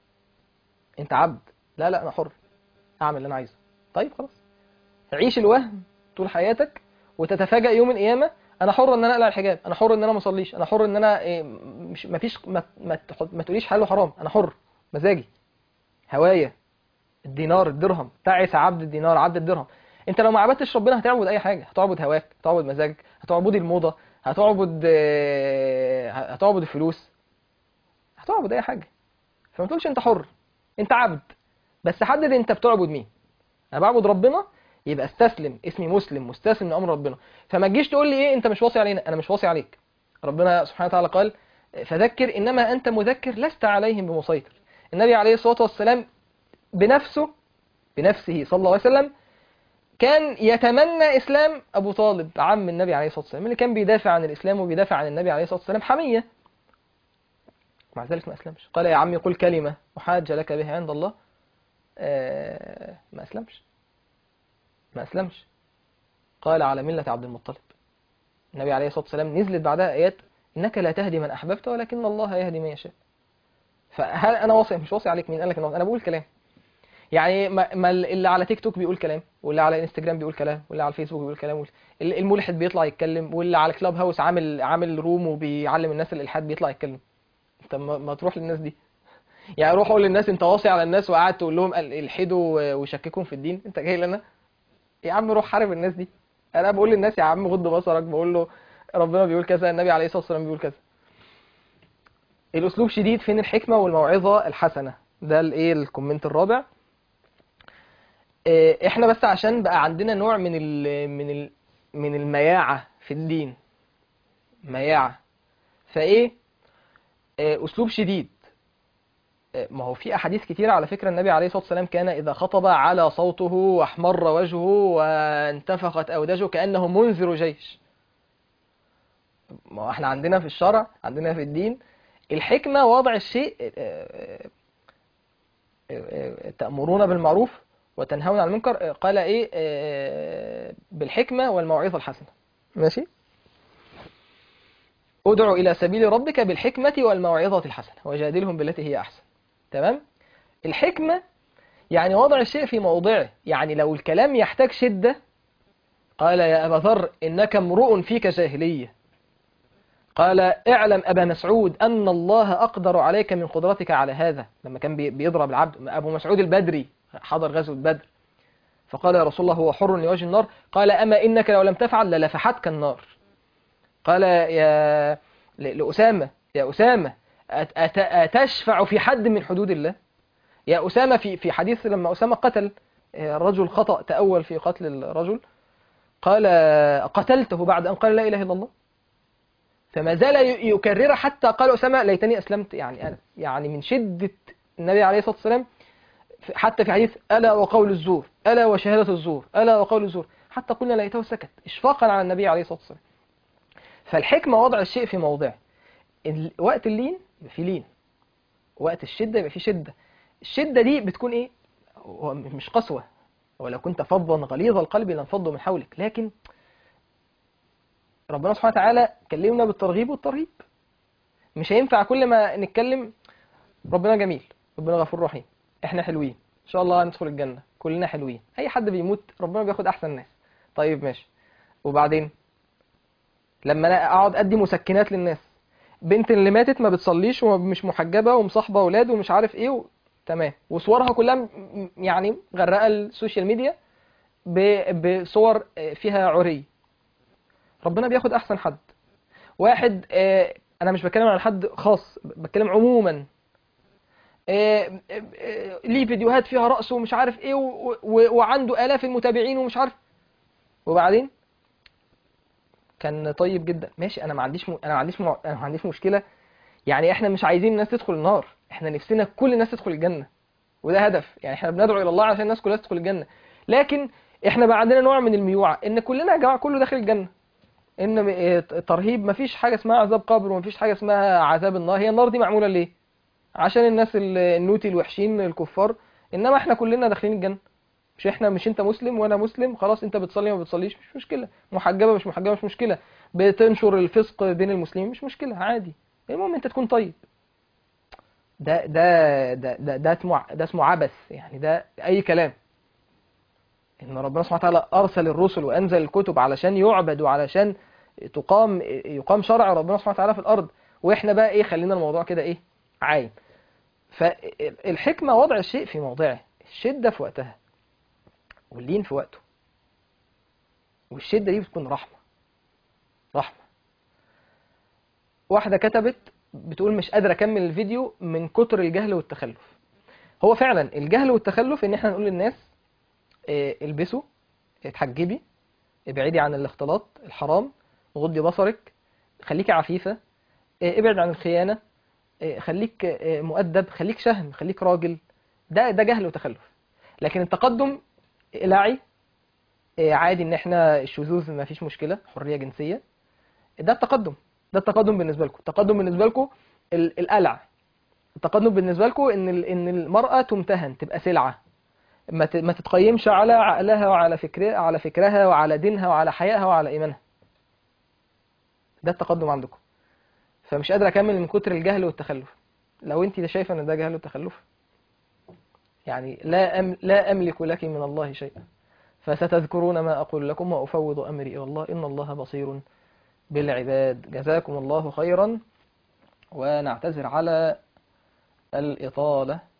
أنت عبد لا لا أنا حر أعمل اللي أنا عايزه طيب خلاص عيش الوهم طول حياتك وتتفاجأ يوم القيامة أنا حر إن أنا أقلع الحجاب أنا حر إن أنا ما أصليش أنا حر إن أنا إيه مش ما فيش ما, ما, تحط- ما تقوليش حلال وحرام أنا حر مزاجي هوايا الدينار الدرهم تعس عبد الدينار عبد الدرهم انت لو ما عبدتش ربنا هتعبد اي حاجه هتعبد هواك هتعبد مزاجك هتعبد الموضه هتعبد آه، هتعبد الفلوس هتعبد اي حاجه فما تقولش انت حر انت عبد بس حدد انت بتعبد مين انا بعبد ربنا يبقى استسلم اسمي مسلم مستسلم لامر ربنا فما تجيش تقول لي ايه انت مش واصي علينا انا مش واصي عليك ربنا سبحانه وتعالى قال فذكر انما انت مذكر لست عليهم بمسيطر النبي عليه الصلاه والسلام بنفسه بنفسه صلى الله عليه وسلم كان يتمنى اسلام ابو طالب عم النبي عليه الصلاه والسلام اللي كان بيدافع عن الاسلام وبيدافع عن النبي عليه الصلاه والسلام حميه مع ذلك ما اسلمش قال يا عمي قل كلمه احاج لك بها عند الله آه، ما اسلمش ما اسلمش قال على مله عبد المطلب النبي عليه الصلاه والسلام نزلت بعدها ايات انك لا تهدي من احببت ولكن الله يهدي من يشاء فهل انا واصي مش واصي عليك مين قال لك انا واصي؟ انا بقول كلام يعني ما, ما اللي على تيك توك بيقول كلام واللي على انستجرام بيقول كلام واللي على الفيسبوك بيقول كلام واللي- الملحد بيطلع يتكلم واللي على كلاب هاوس عامل عامل روم وبيعلم الناس الالحاد بيطلع يتكلم انت ما, ما تروح للناس دي يعني روح قول للناس انت واصي على الناس وقاعد تقول لهم ال- الحدوا وشككهم في الدين انت جاي لنا يا عم روح حارب الناس دي انا بقول للناس يا عم غض بصرك بقول له ربنا بيقول كذا النبي عليه الصلاه والسلام بيقول كذا الاسلوب شديد فين الحكمه والموعظه الحسنه ده الايه الكومنت الرابع إيه، احنا بس عشان بقى عندنا نوع من ال من ال من المياعه في الدين مياعه فايه إيه، اسلوب شديد إيه، ما هو في احاديث كتيره على فكره النبي عليه الصلاه والسلام كان اذا خطب على صوته واحمر وجهه وانتفخت اوداجه كانه منذر جيش ما هو احنا عندنا في الشرع عندنا في الدين الحكمة وضع الشيء آه، آه، آه، تأمرون بالمعروف وتنهون عن المنكر آه، قال ايه آه، بالحكمة والموعظة الحسنة ماشي ادعو إلى سبيل ربك بالحكمة والموعظة الحسنة وجادلهم بالتي هي أحسن تمام الحكمة يعني وضع الشيء في موضعه يعني لو الكلام يحتاج شدة قال يا أبا ذر إنك امرؤ فيك جاهلية قال اعلم أبا مسعود أن الله أقدر عليك من قدرتك على هذا لما كان بي- بيضرب العبد أبو مسعود البدري حضر غزوة بدر فقال يا رسول الله هو حر لوجه النار قال أما إنك لو لم تفعل للفحتك النار قال يا ل- لأسامة يا أسامة أت- أت- أتشفع في حد من حدود الله يا أسامة في في حديث لما أسامة قتل آه، الرجل خطأ تأول في قتل الرجل قال قتلته بعد أن قال لا إله إلا الله فما زال ي- يكرر حتى قال أسامة ليتني أسلمت يعني أنا يعني من شدة النبي عليه الصلاة والسلام في- حتى في حديث ألا وقول الزور ألا وشهادة الزور ألا وقول الزور حتى قلنا ليته سكت إشفاقا على النبي عليه الصلاة والسلام فالحكمة وضع الشيء في موضعه ال- وقت اللين يبقى في لين وقت الشدة يبقى في شدة الشدة دي بتكون ايه هو مش قسوة ولو كنت فظا غليظ القلب لانفضوا من حولك لكن ربنا سبحانه وتعالى كلمنا بالترغيب والترهيب مش هينفع كل ما نتكلم ربنا جميل ربنا غفور رحيم احنا حلوين ان شاء الله هندخل الجنة كلنا حلوين اي حد بيموت ربنا بياخد احسن ناس طيب ماشي وبعدين لما انا اقعد ادي مسكنات للناس بنت اللي ماتت ما بتصليش ومش محجبة ومصاحبة اولاد ومش عارف ايه و... تمام وصورها كلها م- م- يعني غرقة السوشيال ميديا ب... بصور آه، فيها عري ربنا بياخد احسن حد واحد آه، انا مش بتكلم عن حد خاص بتكلم عموما آه، آه، آه، ليه فيديوهات فيها رقص ومش عارف ايه و... و... وعنده الاف المتابعين ومش عارف وبعدين كان طيب جدا ماشي انا ما عنديش م... انا ما عنديش م... انا ما عنديش مشكله يعني احنا مش عايزين الناس تدخل النار احنا نفسنا كل الناس تدخل الجنه وده هدف يعني احنا بندعو الى الله عشان الناس كلها تدخل الجنه لكن احنا بقى عندنا نوع من الميوعه ان كلنا يا جماعه كله داخل الجنه ان م- إيه، ترهيب مفيش حاجه اسمها عذاب قبر ومفيش حاجه اسمها عذاب النار هي النار دي معموله ليه عشان الناس ال- النوتي الوحشين الكفار انما احنا كلنا داخلين الجنه مش احنا مش انت مسلم وانا مسلم خلاص انت بتصلي ما بتصليش مش مشكله محجبه مش محجبه مش مشكله بتنشر الفسق بين المسلمين مش مشكله عادي المهم انت تكون طيب ده ده ده ده ده اسمه ده اسمه عبث يعني ده اي كلام ان ربنا سبحانه وتعالى ارسل الرسل وانزل الكتب علشان يعبد وعلشان تقام يقام شرع ربنا سبحانه وتعالى في الارض واحنا بقى ايه خلينا الموضوع كده ايه عايم فالحكمه وضع الشيء في موضعه الشده في وقتها واللين في وقته والشده دي بتكون رحمه رحمه واحده كتبت بتقول مش قادره اكمل الفيديو من كتر الجهل والتخلف هو فعلا الجهل والتخلف ان احنا نقول للناس آه، البسوا اتحجبي ابعدي عن الاختلاط الحرام غضي بصرك خليكي عفيفة آه، ابعد عن الخيانة آه، خليك آه، مؤدب خليك شهم خليك راجل ده ده جهل وتخلف لكن التقدم اقلعي آه، عادي ان احنا الشذوذ ما فيش مشكلة حرية جنسية ده التقدم ده التقدم بالنسبة لكم التقدم بالنسبة لكم ال- القلع التقدم بالنسبة لكم ان ال- ان المرأة تمتهن تبقى سلعة ما ت- ما تتقيمش على عقلها وعلى فكرها على فكرها وعلى دينها وعلى حيائها وعلى ايمانها ده التقدم عندكم فمش قادر اكمل من كتر الجهل والتخلف لو انت شايفه ان ده جهل وتخلف يعني لا أم لا املك لك من الله شيئا فستذكرون ما اقول لكم وافوض امري الى الله ان الله بصير بالعباد جزاكم الله خيرا ونعتذر على الإطالة